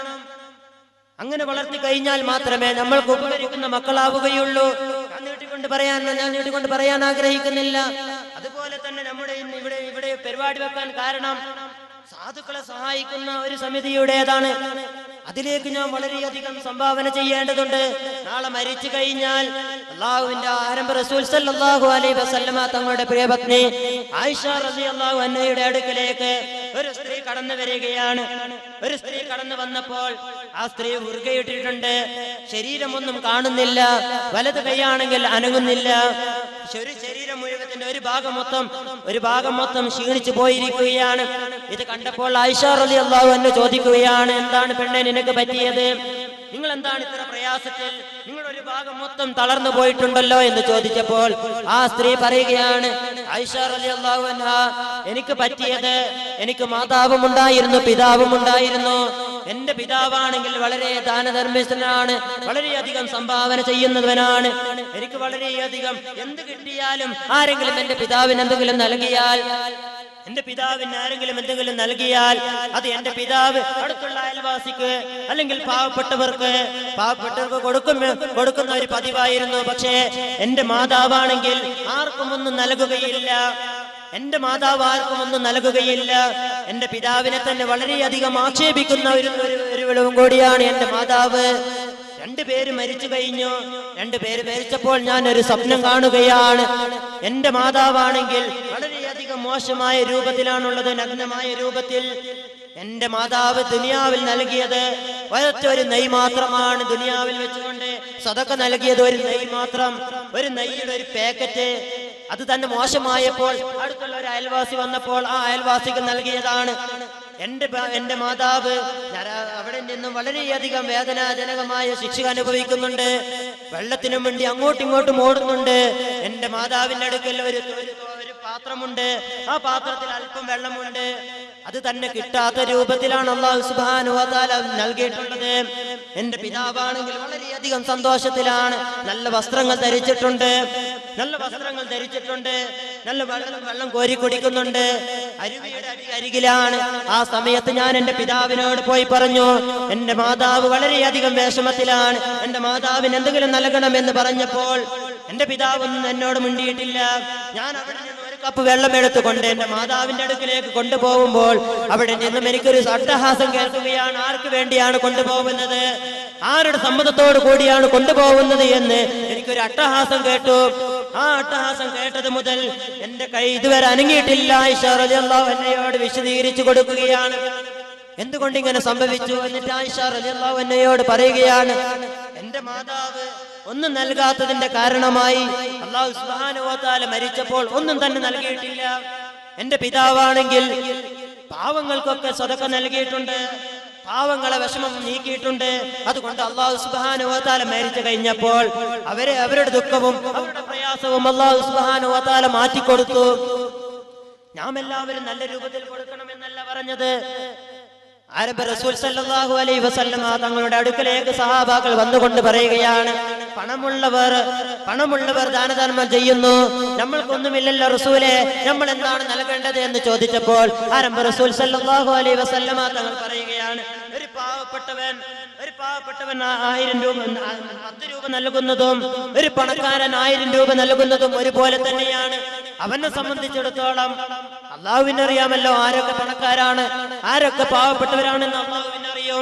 അങ്ങനെ വളർത്തി കഴിഞ്ഞാൽ മാത്രമേ നമ്മൾക്ക് ഉപകരിക്കുന്ന മക്കളാവുകയുള്ളൂ ഞാൻ നീട്ടിക്കൊണ്ട് പറയാൻ ഞാൻ നീട്ടിക്കൊണ്ട് പറയാൻ ആഗ്രഹിക്കുന്നില്ല അതുപോലെ തന്നെ നമ്മുടെ ഇന്ന് ഇവിടെ ഇവിടെ പരിപാടി വെക്കാൻ കാരണം സാധുക്കളെ സഹായിക്കുന്ന ഒരു സമിതിയുടേതാണ് അതിലേക്ക് ഞാൻ വളരെയധികം സംഭാവന ചെയ്യേണ്ടതുണ്ട് നാളെ മരിച്ചു കഴിഞ്ഞാൽ അള്ളാഹുവിന്റെ ആരംഭ റസൂൽ സല്ലല്ലാഹു അലൈഹി വസല്ലമ തങ്ങളുടെ പ്രിയപത്നി ആയിഷ റളിയല്ലാഹു അൻഹയുടെ അടുക്കലേക്ക് ഒരു സ്ത്രീ കടന്നു വരികയാണ് ഒരു സ്ത്രീ കടന്നു വന്നപ്പോൾ ആ സ്ത്രീ മുറുകയിട്ടിട്ടുണ്ട് ശരീരമൊന്നും കാണുന്നില്ല വലത് കൈയാണെങ്കിൽ അനങ്ങുന്നില്ല ഒരു ശരീരം മുഴുവത്തിന്റെ ഒരു ഭാഗം മൊത്തം ഒരു ഭാഗം മൊത്തം ക്ഷീണിച്ചു പോയിരിക്കുകയാണ് ഇത് കണ്ടപ്പോൾ ആയിഷ റളി അള്ളാഹു എന്നെ ചോദിക്കുകയാണ് എന്താണ് പെണ്ണെ നിനക്ക് പറ്റിയത് നിങ്ങൾ എന്താണ് ഇത്ര പ്രയാസത്തിൽ നിങ്ങൾ ഒരു ഭാഗം മൊത്തം തളർന്നു പോയിട്ടുണ്ടല്ലോ എന്ന് ചോദിച്ചപ്പോൾ ആ സ്ത്രീ പറയുകയാണ് ആയിഷ റളി അള്ളാഹു അൻഹ എനിക്ക് പറ്റിയത് എനിക്ക് മാതാവും ഉണ്ടായിരുന്നു പിതാവും ഉണ്ടായിരുന്നു എന്റെ പിതാവാണെങ്കിൽ വളരെ ദാനധർമ്മിഷ്ഠനാണ് വളരെയധികം സംഭാവന ചെയ്യുന്നവനാണ് എനിക്ക് വളരെയധികം എന്ത് കിട്ടിയാലും ആരെങ്കിലും എന്റെ പിതാവിന് എന്തെങ്കിലും നൽകിയാൽ എന്റെ പിതാവിന് ആരെങ്കിലും എന്തെങ്കിലും നൽകിയാൽ അത് എന്റെ പിതാവ് അടുത്തുള്ള അയൽവാസിക്ക് അല്ലെങ്കിൽ പാവപ്പെട്ടവർക്ക് പാവപ്പെട്ടവർക്ക് കൊടുക്കും കൊടുക്കുന്ന ഒരു പതിവായിരുന്നു പക്ഷേ എന്റെ മാതാവാണെങ്കിൽ ആർക്കും ഒന്നും നൽകുകയില്ല എന്റെ മാതാവ് ആർക്കും ഒന്നും നൽകുകയില്ല എന്റെ പിതാവിനെ തന്നെ വളരെയധികം ആക്ഷേപിക്കുന്ന ഒരു ഒരു- ഒരു വിളവും കൂടിയാണ് എന്റെ മാതാവ് രണ്ടുപേര് മരിച്ചു കഴിഞ്ഞു രണ്ടുപേര് മരിച്ചപ്പോൾ ഞാൻ ഒരു സ്വപ്നം കാണുകയാണ് എന്റെ മാതാവാണെങ്കിൽ വളരെയധികം മോശമായ രൂപത്തിലാണുള്ളത് നഗ്നമായ രൂപത്തിൽ എന്റെ മാതാവ് ദുനിയാവിൽ നൽകിയത് ഒരൊറ്റ ഒരു നെയ് മാത്രമാണ് ദുനിയാവിൽ വെച്ചുകൊണ്ട് സ്വതക്ക നൽകിയത് ഒരു നെയ് മാത്രം ഒരു നെയ്യുടെ ഒരു പാക്കറ്റ് അത് തന്നെ മോശമായപ്പോൾ അടുത്തുള്ള ഒരു അയൽവാസി വന്നപ്പോൾ ആ അയൽവാസിക്ക് നൽകിയതാണ് എന്റെ ബ- എന്റെ മാതാവ് നര- അവിടെ നിന്നും വളരെയധികം വേദനാജനകമായ ശിക്ഷ അനുഭവിക്കുന്നുണ്ട് വെള്ളത്തിനും വേണ്ടി അങ്ങോട്ടും ഇങ്ങോട്ടും ഓടുന്നുണ്ട് എന്റെ മാതാവിന്റെ അടുക്കൽ ഒരു ഒരു- ഒരു പാത്രമുണ്ട് ആ പാത്രത്തിൽ അല്പം വെള്ളമുണ്ട് അത് തന്നെ കിട്ടാത്ത രൂപത്തിലാണ് അള്ളാഹു സുബാനു വതാല നൽകിയിട്ടുള്ളത് എന്റെ പിതാവാണെങ്കിൽ വളരെയധികം സന്തോഷത്തിലാണ് നല്ല വസ്ത്രങ്ങൾ ധരിച്ചിട്ടുണ്ട് നല്ല വസ്ത്രങ്ങൾ ധരിച്ചിട്ടുണ്ട് നല്ല വെള്ളം വെള്ളം കോരി കുടിക്കുന്നുണ്ട് അരുവിയുടെ അരി അരികിലാണ് ആ സമയത്ത് ഞാൻ എന്റെ പിതാവിനോട് പോയി പറഞ്ഞു എന്റെ മാതാവ് വളരെയധികം വിഷമത്തിലാണ് എന്റെ മാതാവിന് എന്തെങ്കിലും നൽകണമെന്ന് പറഞ്ഞപ്പോൾ എന്റെ പിതാവൊന്നും എന്നോട് മിണ്ടിയിട്ടില്ല ഞാൻ അവിടെ നിന്ന് ഒരു കപ്പ് വെള്ളം എടുത്തുകൊണ്ട് എന്റെ മാതാവിന്റെ അടുക്കിലേക്ക് കൊണ്ടുപോകുമ്പോൾ അവിടെ നിന്നും എനിക്കൊരു അട്ടഹാസം കേൾക്കുകയാണ് ആർക്ക് വേണ്ടിയാണ് കൊണ്ടുപോകുന്നത് ആരുടെ സമ്മതത്തോടു കൂടിയാണ് കൊണ്ടുപോകുന്നത് എന്ന് എനിക്കൊരു അട്ടഹാസം കേട്ടു ആ അട്ടഹാസം കേട്ടത് മുതൽ എന്റെ കൈ ഇതുവരെ അനങ്ങിയിട്ടില്ല ആയിഷ റളിയല്ലാഹു എന്നയോട് വിശദീകരിച്ചു കൊടുക്കുകയാണ് എന്തുകൊണ്ട് ഇങ്ങനെ സംഭവിച്ചു എന്നിട്ട് ആയിഷ റളിയല്ലാഹു എന്നയോട് പറയുകയാണ് എന്റെ മാതാവ് ഒന്നും നൽകാത്തതിന്റെ കാരണമായി അള്ളാഹു സുബ്ഹാനഹു വ തആല മരിച്ചപ്പോൾ ഒന്നും തന്നെ നൽകിയിട്ടില്ല എന്റെ പിതാവാണെങ്കിൽ പാവങ്ങൾക്കൊക്കെ സ്വതക്ക നൽകിയിട്ടുണ്ട് പാവങ്ങളെ വിഷമം നീക്കിയിട്ടുണ്ട് അതുകൊണ്ട് അള്ളാഹു സുബ്ഹാനഹു വ തആല മരിച്ചു കഴിഞ്ഞപ്പോൾ അവരെ അവരുടെ ദുഃഖവും അവരുടെ പ്രയാസവും അള്ളാഹു സുബ്ഹാനഹു വ തആല മാറ്റിക്കൊടുത്തു നാം എല്ലാവരും നല്ല രൂപത്തിൽ കൊടുക്കണമെന്നല്ല പറഞ്ഞത് ആരംഭ റസൂൽ സല്ലല്ലാഹു അലൈഹി വസല്ലമ തങ്ങളുടെ അടുക്കലേക്ക് സഹാബാക്കൾ വന്നുകൊണ്ട് പറയുകയാണ് പണമുള്ളവർ പണമുള്ളവർ ദാനധർമ്മം ചെയ്യുന്നു നമ്മൾക്കൊന്നുമില്ലല്ലോ റസൂലെ നമ്മൾ എന്താണ് നൽകേണ്ടത് എന്ന് ചോദിച്ചപ്പോൾ ആരംഭ റസൂൽ സല്ലല്ലാഹു അലൈഹി വസല്ലമ തങ്ങൾ പറയുകയാണ് ഒരു പാവപ്പെട്ടവൻ ഒരു പാവപ്പെട്ടവൻ ആ- ആയിരം രൂപ ആ, പത്ത് രൂപ നൽകുന്നതും ഒരു പണക്കാരൻ ആയിരം രൂപ നൽകുന്നതും ഒരുപോലെ തന്നെയാണ് അവനെ സംബന്ധിച്ചിടത്തോളം അള്ളാഹുവിനെ അറിയാമല്ലോ ആരൊക്കെ പണക്കാരാണ് ആരൊക്കെ പാവപ്പെട്ടവരാണെന്ന് അള്ളാഹുവിനെ അറിയും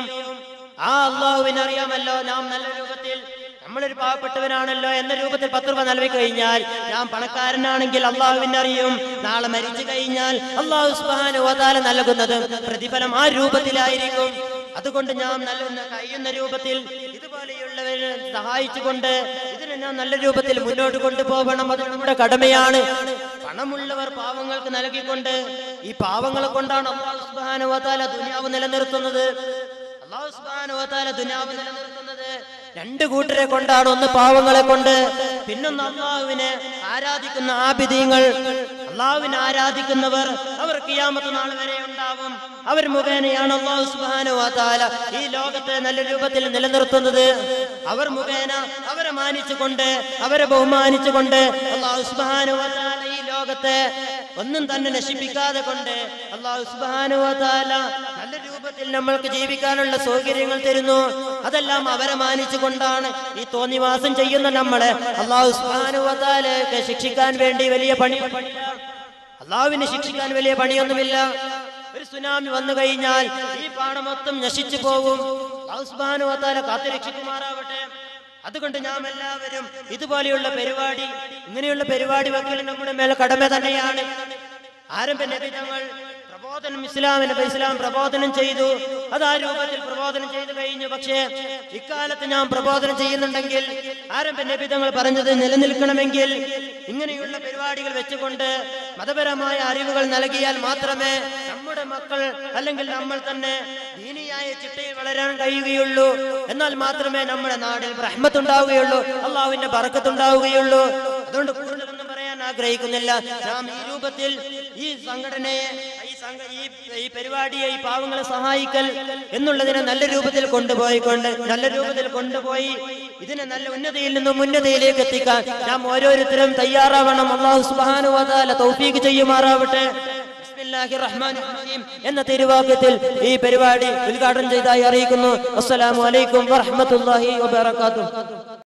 ആ അള്ളാഹുവിനെ അറിയാമല്ലോ നാം നല്ല രൂപത്തിൽ നമ്മളൊരു പാവപ്പെട്ടവനാണല്ലോ എന്ന രൂപത്തിൽ പത്ത് രൂപ നൽകി കഴിഞ്ഞാൽ ഞാൻ പണക്കാരനാണെങ്കിൽ അള്ളാഹുവിനെ അറിയും നാളെ മരിച്ചു കഴിഞ്ഞാൽ അള്ളാഹു സുബാനുവതാല നൽകുന്നത് പ്രതിഫലം ആ രൂപത്തിലായിരിക്കും അതുകൊണ്ട് ഞാൻ നല്ല കഴിയുന്ന രൂപത്തിൽ ഇതുപോലെയുള്ളവരെ സഹായിച്ചുകൊണ്ട് ഇതിനെ ഞാൻ നല്ല രൂപത്തിൽ മുന്നോട്ട് കൊണ്ടുപോകണം അത് നമ്മുടെ കടമയാണ് പണമുള്ളവർ പാവങ്ങൾക്ക് നൽകിക്കൊണ്ട് ഈ പാവങ്ങളെ കൊണ്ടാണ് അള്ളാഹു സുബാനുവതാല ദുനിയാവ് നിലനിർത്തുന്നത് അള്ളാഹു സുബാനുവതാല ദുനിയാവ് നിലനിർത്തുന്നത് രണ്ട് കൂട്ടരെ കൊണ്ടാണ് ഒന്ന് പാവങ്ങളെ കൊണ്ട് പിന്നൊന്ന് അള്ളാഹുവിനെ ആരാധിക്കുന്ന ആബിദീങ്ങൾ അള്ളാഹുവിനെ ആരാധിക്കുന്നവർ അവർ കിയാമത്ത് നാൾ വരെ ഉണ്ടാവും അവർ മുഖേനയാണ് അള്ളാഹു സുബാനുവാല ഈ ലോകത്തെ നല്ല രൂപത്തിൽ നിലനിർത്തുന്നത് അവർ മുഖേന അവരെ മാനിച്ചുകൊണ്ട് അവരെ ബഹുമാനിച്ചുകൊണ്ട് അള്ളാഹു സുബാനുവാല ഈ ലോകത്തെ ഒന്നും തന്നെ നശിപ്പിക്കാതെ കൊണ്ട് അള്ളാഹു സുബാനുവാല നല്ല രൂപത്തിൽ നമ്മൾക്ക് ജീവിക്കാനുള്ള സൗകര്യങ്ങൾ തരുന്നു അതെല്ലാം അവരെ മാനിച്ചുകൊണ്ടാണ് ഈ തോന്നിവാസം ചെയ്യുന്ന നമ്മളെ അള്ളാഹു സുബാനുവാലയൊക്കെ ശിക്ഷിക്കാൻ വേണ്ടി വലിയ പണി അള്ളാഹുവിനെ ശിക്ഷിക്കാൻ വലിയ പണിയൊന്നുമില്ല ഒരു സുനാമി വന്നു കഴിഞ്ഞാൽ ഈ പാടം മൊത്തം നശിച്ചു പോകും അള്ളാഹു സുബ്ഹാനഹു കാത്തു രക്ഷിക്കുമാറാവട്ടെ അതുകൊണ്ട് നാം എല്ലാവരും ഇതുപോലെയുള്ള പരിപാടി ഇങ്ങനെയുള്ള പരിപാടി വെക്കൽ നമ്മുടെ മേലെ കടമ തന്നെയാണ് ആരംഭ നബി തങ്ങൾ പ്രബോധനം ഇസ്ലാമിനെ ഇസ്ലാം പ്രബോധനം ചെയ്തു അത് ആ രൂപത്തിൽ പ്രബോധനം ചെയ്തു കഴിഞ്ഞു പക്ഷേ ഇക്കാലത്ത് ഞാൻ പ്രബോധനം ചെയ്യുന്നുണ്ടെങ്കിൽ ആരംഭ നബി തങ്ങൾ പറഞ്ഞത് നിലനിൽക്കണമെങ്കിൽ ഇങ്ങനെയുള്ള പരിപാടികൾ വെച്ചുകൊണ്ട് മതപരമായ അറിവുകൾ നൽകിയാൽ മാത്രമേ നമ്മുടെ മക്കൾ അല്ലെങ്കിൽ നമ്മൾ തന്നെ ദീനിയായ ചിട്ടയിൽ വളരാൻ കഴിയുകയുള്ളൂ എന്നാൽ മാത്രമേ നമ്മുടെ നാടിൽ റഹ്മത്തുണ്ടാവുകയുള്ളൂ അള്ളാഹുവിന്റെ ബറക്കത്തുണ്ടാവുകയുള്ളൂ അതുകൊണ്ട് കൂടുതലൊന്നും പറയാൻ ആഗ്രഹിക്കുന്നില്ല നാം ഈ രൂപത്തിൽ ഈ സംഘടനയെ ഈ സംഘ- ഈ ഈ പരിപാടിയെ ഈ പാവങ്ങളെ സഹായിക്കൽ എന്നുള്ളതിനെ നല്ല രൂപത്തിൽ കൊണ്ടുപോയിക്കൊണ്ട് നല്ല രൂപത്തിൽ കൊണ്ടുപോയി ഇതിനെ നല്ല ഉന്നതിയിൽ നിന്നും ഉന്നതിയിലേക്ക് എത്തിക്കാൻ നാം ഓരോരുത്തരും തയ്യാറാവണം അള്ളാഹു സുബ്ഹാനഹു വ തആല തൗഫീഖ് ചെയ്യുമാറാവട്ടെ ബിസ്മില്ലാഹിർ റഹ്മാനിർ റഹീം എന്ന തിരുവാക്യത്തിൽ ഈ പരിപാടി ഉദ്ഘാടനം ചെയ്തതായി അറിയിക്കുന്നു അസ്സലാമു അലൈക്കും വറഹ്മത്തുള്ളാഹി വബറകാതുഹു